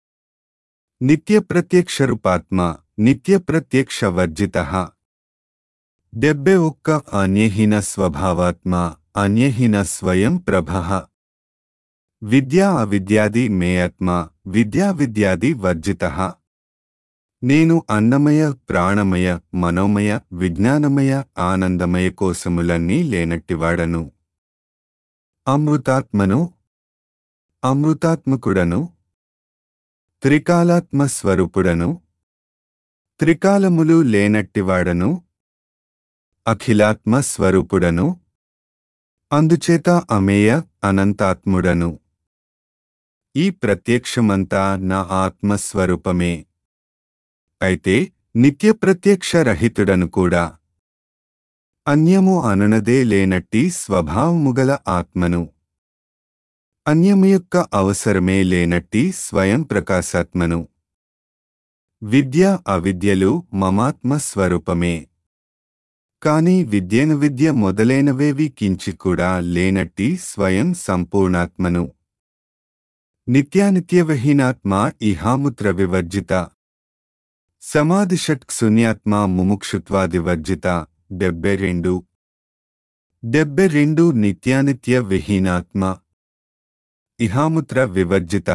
Speaker 1: నిత్యప్రత్యక్షరూపాత్మ నిత్యప్రత్యక్షవర్జిత డెబ్బె ఒక్క అన్యహీన స్వభావాత్మ అన్యహీన స్వయం ప్రభ విద్యా అవిద్యాది మేయత్మ విద్యా విద్యాది వర్జిత నేను అన్నమయ ప్రాణమయ మనోమయ విజ్ఞానమయ ఆనందమయ కోసములన్నీ లేనట్టివాడను అమృతాత్మను అమృతాత్మకుడను త్రికాలాత్మ స్వరూపుడను త్రికాలములు లేనట్టివాడను అఖిలాత్మ స్వరూపుడను అందుచేత అమేయ అనంతాత్ముడను ఈ ప్రత్యక్షమంతా నా ఆత్మస్వరూపమే అయితే నిత్యప్రత్యక్ష రహితుడను కూడా అన్యము అనునదే లేనట్టి స్వభావముగల ఆత్మను అన్యము యొక్క అవసరమే లేనట్టి స్వయం ప్రకాశాత్మను విద్య అవిద్యలు మమాత్మ స్వరూపమే కాని విద్యను విద్య మొదలైనవేవి కించి కూడా లేనట్టి స్వయం సంపూర్ణాత్మను నిత్యానిత్యవహీనాత్మ ఇహాముత్ర వివర్జిత సమాధిషట్ శూన్యాత్మ ముముక్షుత్వాదివర్జిత డెబ్బె రెండు డెబ్బె రెండు నిత్యానిత్య విహీనాత్మ ఇహాముత్ర వివర్జిత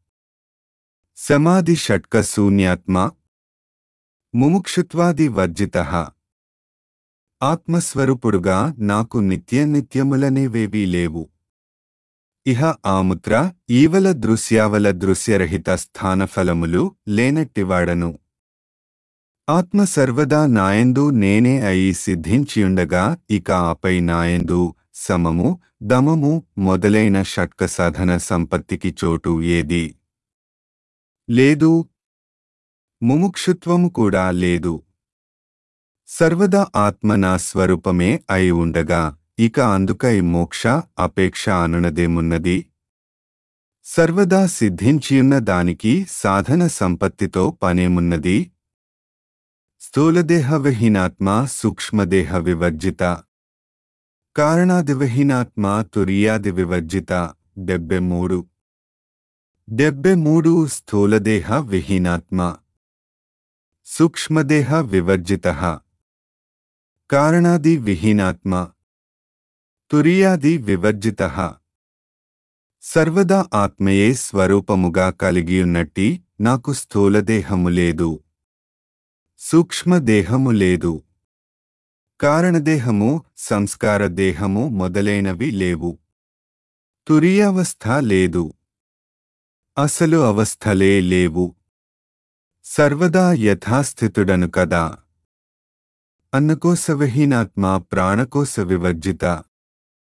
Speaker 1: సమాధి షట్క శూన్యాత్మ ముముక్షుత్వాది వర్జిత ఆత్మస్వరూపుడుగా నాకు నిత్యనిత్యములనేవేవీ లేవు ఇహ ఆముత్ర ఈవల దృశ్యావల దృశ్యరహిత స్థానఫలములు లేనట్టివాడను ఆత్మ సర్వదా నాయందు నేనే అయి సిద్ధించియుండగా ఇక ఆపై నాయందు సమము దమము మొదలైన షట్క సాధన సంపత్తికి చోటు ఏది లేదు ముముక్షుత్వము కూడా లేదు సర్వదా ఆత్మ నా స్వరూపమే అయి ఉండగా ఇక అందుకై మోక్ష అపేక్ష అనునదేమున్నది సర్వదా సిద్ధించియున్న దానికి సాధన సంపత్తితో పనేమున్నది స్థూలదేహవిహీనాత్మ సూక్ష్మదేహ వివర్జిత కారణాదివిహీనాత్మ తురియాది వివర్జిత డెబ్బె మూడు డెబ్బె మూడు స్థూలదేహ విహీనాత్మ సూక్ష్మదేహ వివర్జిత కారణాది విహీనాత్మ తురియాది వివర్జిత సర్వదా ఆత్మయే స్వరూపముగా కలిగియున్నట్టి నాకు స్థూలదేహము లేదు సూక్ష్మదేహము లేదు కారణదేహము సంస్కార దేహము మొదలైనవి లేవు తురియావస్థ లేదు అసలు అవస్థలే లేవు సర్వదా యథాస్థితుడను కదా అన్నకోశ విహీనాత్మ ప్రాణకోశ వివర్జిత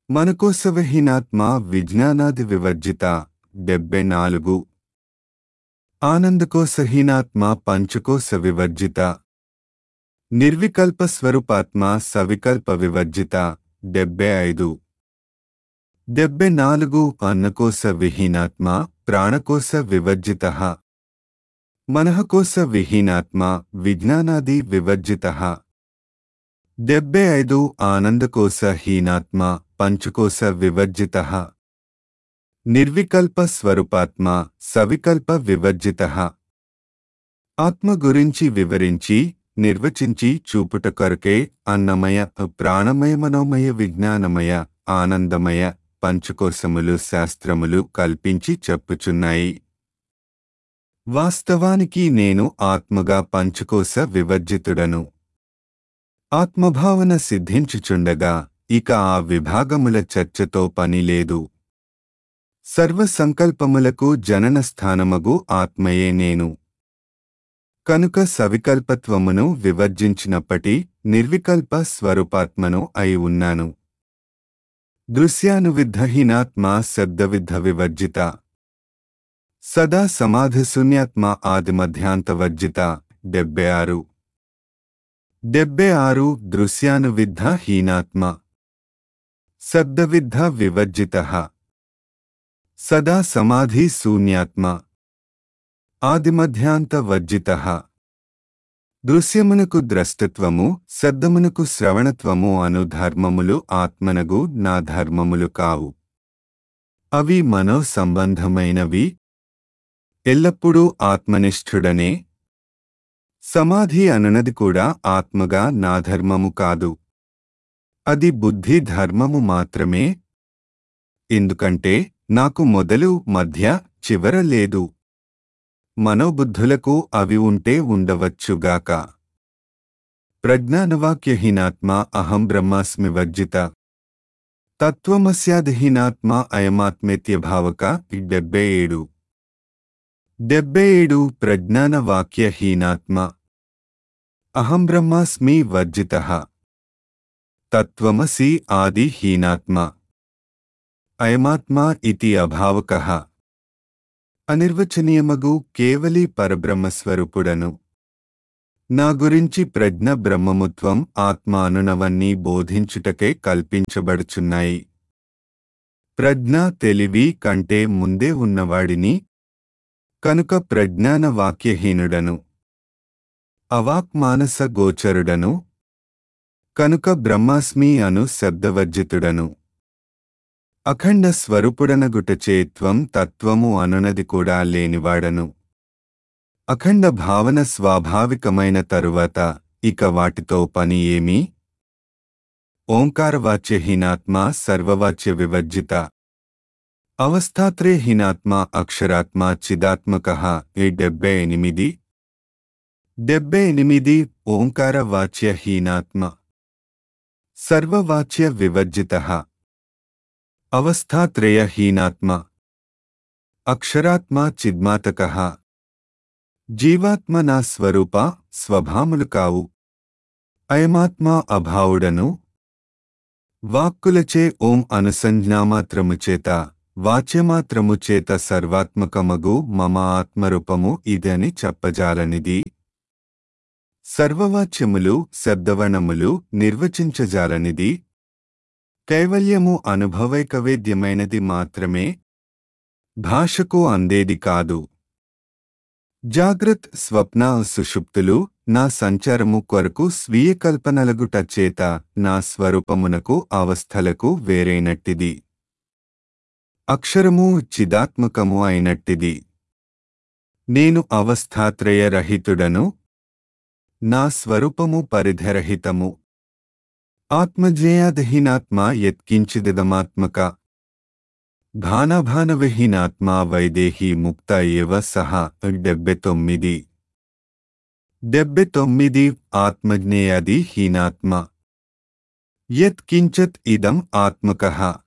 Speaker 1: మనకోసవహీనాత్మ విజ్ఞానాది వివర్జిత డెబ్బై నాలుగు ఆనందకోసహీనాత్మ పంచకోశ వివర్జిత నిర్వికల్ప స్వరూపాత్మ సవికల్ప వివర్జిత డెబ్బై ఐదు డెబ్బై నాలుగు అన్నకోశ విహీనాత్మ ప్రాణకోశ వివర్జిత మనఃకోశ విహీనాత్మ విజ్ఞానాది వివర్జిత డెబ్బై ఐదు ఆనందకోశ హీనాత్మ పంచకోశ వివర్జిత నిర్వికల్ప స్వరూపాత్మ సవికల్ప వివర్జిత ఆత్మ గురించి వివరించి నిర్వచించి చూపుట కొరకే అన్నమయ ప్రాణమయ మనోమయ విజ్ఞానమయ ఆనందమయ పంచకోశములు శాస్త్రములు కల్పించి చెప్పుచున్నాయి వాస్తవానికి నేను ఆత్మగా పంచకోశ వివర్జితుడను ఆత్మభావన సిద్ధించుచుండగా ఇక ఆ విభాగముల చర్చతో పని లేదు సర్వ సంకల్పములకు జనన స్థానమగు ఆత్మయే నేను కనుక సవికల్పత్వమును వివర్జించినప్పటి నిర్వికల్ప స్వరూపాత్మను అయి ఉన్నాను దృశ్యానువిద్ధహీనాత్మ శబ్దవిద్ధ వివర్జిత సదా సమాధిశూన్యాత్మ ఆదిమధ్యాంతవర్జిత డెబ్బై ఆరు డెబ్బై ఆరు దృశ్యానువిద్ధ హీనాత్మ శబ్దవిద్ధ వివర్జిత సదా సమాధి శూన్యాత్మ ఆదిమధ్యాంత వర్జిత దృశ్యమునకు ద్రష్టత్వము శబ్దమునకు శ్రవణత్వము అను ధర్మములు ఆత్మనగు నా ధర్మములు కావు అవి మనో సంబంధమైనవి ఎల్లప్పుడూ ఆత్మనిష్ఠుడనే సమాధి అనునది కూడా ఆత్మగా నా ధర్మము కాదు అది బుద్ధి ధర్మము మాత్రమే ఎందుకంటే నాకు మొదలు మధ్య చివర లేదు మనోబుద్ధులకు అవి ఉంటే ఉండవచ్చుగాక ప్రజ్ఞానవాక్యహీనాత్మ అహం బ్రహ్మాస్మి వర్జిత తత్వమస్యాదహీనాత్మ అయమాత్మేత్యభావక డెబ్బై ఏడు డెబ్బై ఏడు ప్రజ్ఞానవాక్యహీనాత్మ అహం బ్రహ్మాస్మి వర్జిత తత్వమసి ఆది హీనాత్మ అయమాత్మా ఇతి అభావకః అనిర్వచనీయమగు కేవలి పరబ్రహ్మస్వరూపుడను నా గురించి ప్రజ్ఞ బ్రహ్మముత్వం ఆత్మ అనునవన్నీ బోధించుటకే కల్పించబడుచున్నాయి ప్రజ్ఞ తెలివి కంటే ముందే ఉన్నవాడిని కనుక ప్రజ్ఞాన వాక్యహీనుడను అవాక్మానస గోచరుడను కనుక బ్రహ్మాస్మి అను శబ్దవర్జితుడను అఖండ స్వరూపుడనగుటచే త్వం తత్వము అనునది కూడా లేనివాడను అఖండ భావన స్వాభావికమైన తరువాత ఇక వాటితో పని ఏమి ఓంకారవాచ్యహీనాత్మ సర్వవాచ్య వివర్జిత అవస్థాత్రేహీనాత్మ అక్షరాత్మ చిదాత్మక ఈ డెబ్బై ఎనిమిది డెబ్బై ఎనిమిది ఓంకారవాచ్యహీనాత్మ సర్వవాచ్య వివర్జిత అవస్థాత్రయహీనాత్మ అక్షరాత్మ చిద్మాతక జీవాత్మ నా స్వరూప స్వభాములు కావు అయమాత్మ అభావుడను వాక్కులచే ఓం అనుసంజ్ఞామాత్రము చేత వాచ్యమాత్రము చేత సర్వాత్మకమగు మమ ఆత్మరూపము ఇదని చెప్పజాలనిది సర్వవాచ్యములు శబ్దవణములు నిర్వచించజాలనిది కైవల్యము అనుభవైకవేద్యమైనది మాత్రమే భాషకు అందేది కాదు జాగ్రత్ స్వప్న సుషుప్తులు నా సంచారము కొరకు స్వీయ కల్పనలగుట చేత నా స్వరూపమునకు అవస్థలకు వేరైనట్టిది అక్షరము చిదాత్మకము అయినట్టిది నేను అవస్థాత్రయ రహితుడను నా స్వరూపము పరిధరహితము ఆత్మజేయాదహీనాత్మ యత్కించిదిదమాత్మక భానభానవిహీనాత్మ వైదేహి ముక్త ఏవ సహా డెబ్బై తొమ్మిది డెబ్బై తొమ్మిది ఆత్మజ్ఞేయాది హీనాత్మ యత్ కించత్ ఇదం ఆత్మక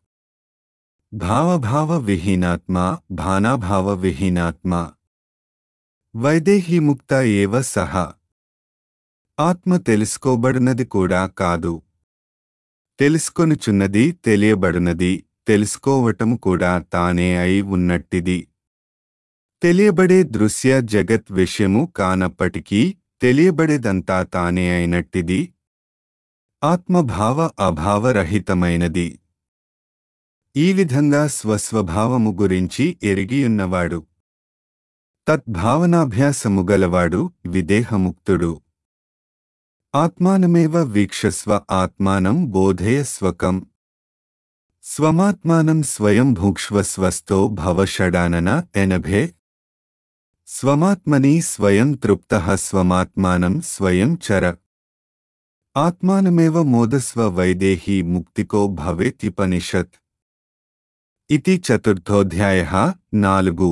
Speaker 1: భావభావ విహీనాత్మ భానాభావ విహీనాత్మ వైదేహి ముక్త ఏవ సహ ఆత్మ తెలుసుకోబడినది కూడా కాదు తెలుసుకొనుచున్నది తెలియబడునది తెలుసుకోవటము కూడా తానే అయి ఉన్నట్టిది తెలియబడే దృశ్య జగత్ విషయము కానప్పటికీ తెలియబడేదంతా తానే అయినట్టిది ఆత్మభావ అభావరహితమైనది ఈ విధంగా స్వస్వభావము గురించి ఎరిగియున్నవాడు తద్భావనాభ్యాసము గలవాడు విదేహముక్తుడు ఆత్మానమేవ వీక్షస్వ ఆత్మానం బోధయస్వకం స్వమాత్మానం స్వయం భుక్ష్వస్వస్తో భవషడానన ఎనభే స్వమాత్మని స్వయం తృప్త స్వమాత్మానం స్వయం చర ఆత్మానమేవ మోదస్వ వైదేహీ ముక్తికో భవేత్యుపనిషత్ ఇది చతుర్థోధ్యాయ నాలుగు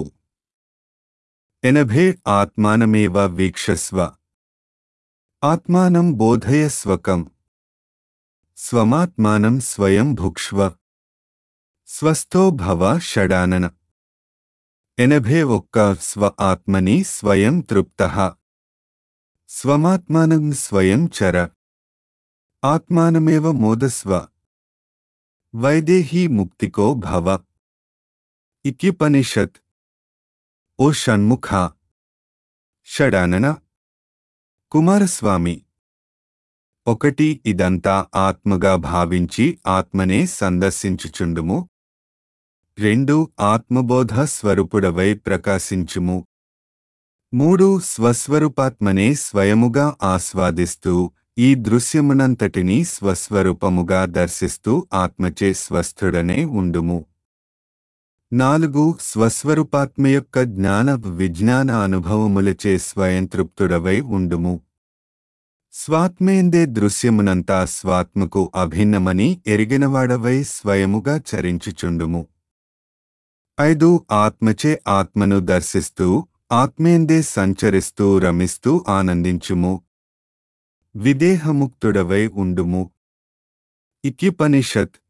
Speaker 1: ఎనభే ఆత్మానమేవ వీక్షస్వ ఆత్మానం బోధయస్వకం స్వమాత్మానం స్వయం భుక్ష్వ స్వస్థో భవ షడానన ఎనభే ఒక్క స్వ ఆత్మని స్వయం తృప్త స్వమాత్మానం స్వయం చర ఆత్మానమేవ మోదస్వ వైదేహీ ముక్తికో భవ ఇత్యుపనిషత్ ఓ షణ్ముఖ షడానన కుమారస్వామి ఒకటి ఇదంతా ఆత్మగా భావించి ఆత్మనే సందర్శించుచుండుము రెండు ఆత్మబోధ స్వరూపుడవై ప్రకాశించుము మూడు స్వస్వరూపాత్మనే స్వయముగా ఆస్వాదిస్తూ ఈ దృశ్యమునంతటినీ స్వస్వరూపముగా దర్శిస్తూ ఆత్మచే స్వస్థుడనే ఉండుము నాలుగు స్వస్వరూపాత్మ యొక్క జ్ఞాన విజ్ఞాన అనుభవములచే స్వయం తృప్తుడవై ఉండుము స్వాత్మేందే దృశ్యమునంతా స్వాత్మకు అభిన్నమని ఎరిగినవాడవై స్వయముగా చరించుచుండుము ఐదు ఆత్మచే ఆత్మను దర్శిస్తూ ఆత్మేందే సంచరిస్తూ రమిస్తూ ఆనందించుము విదేహముక్తుడవై ఉండుము ఇత్యుపనిషత్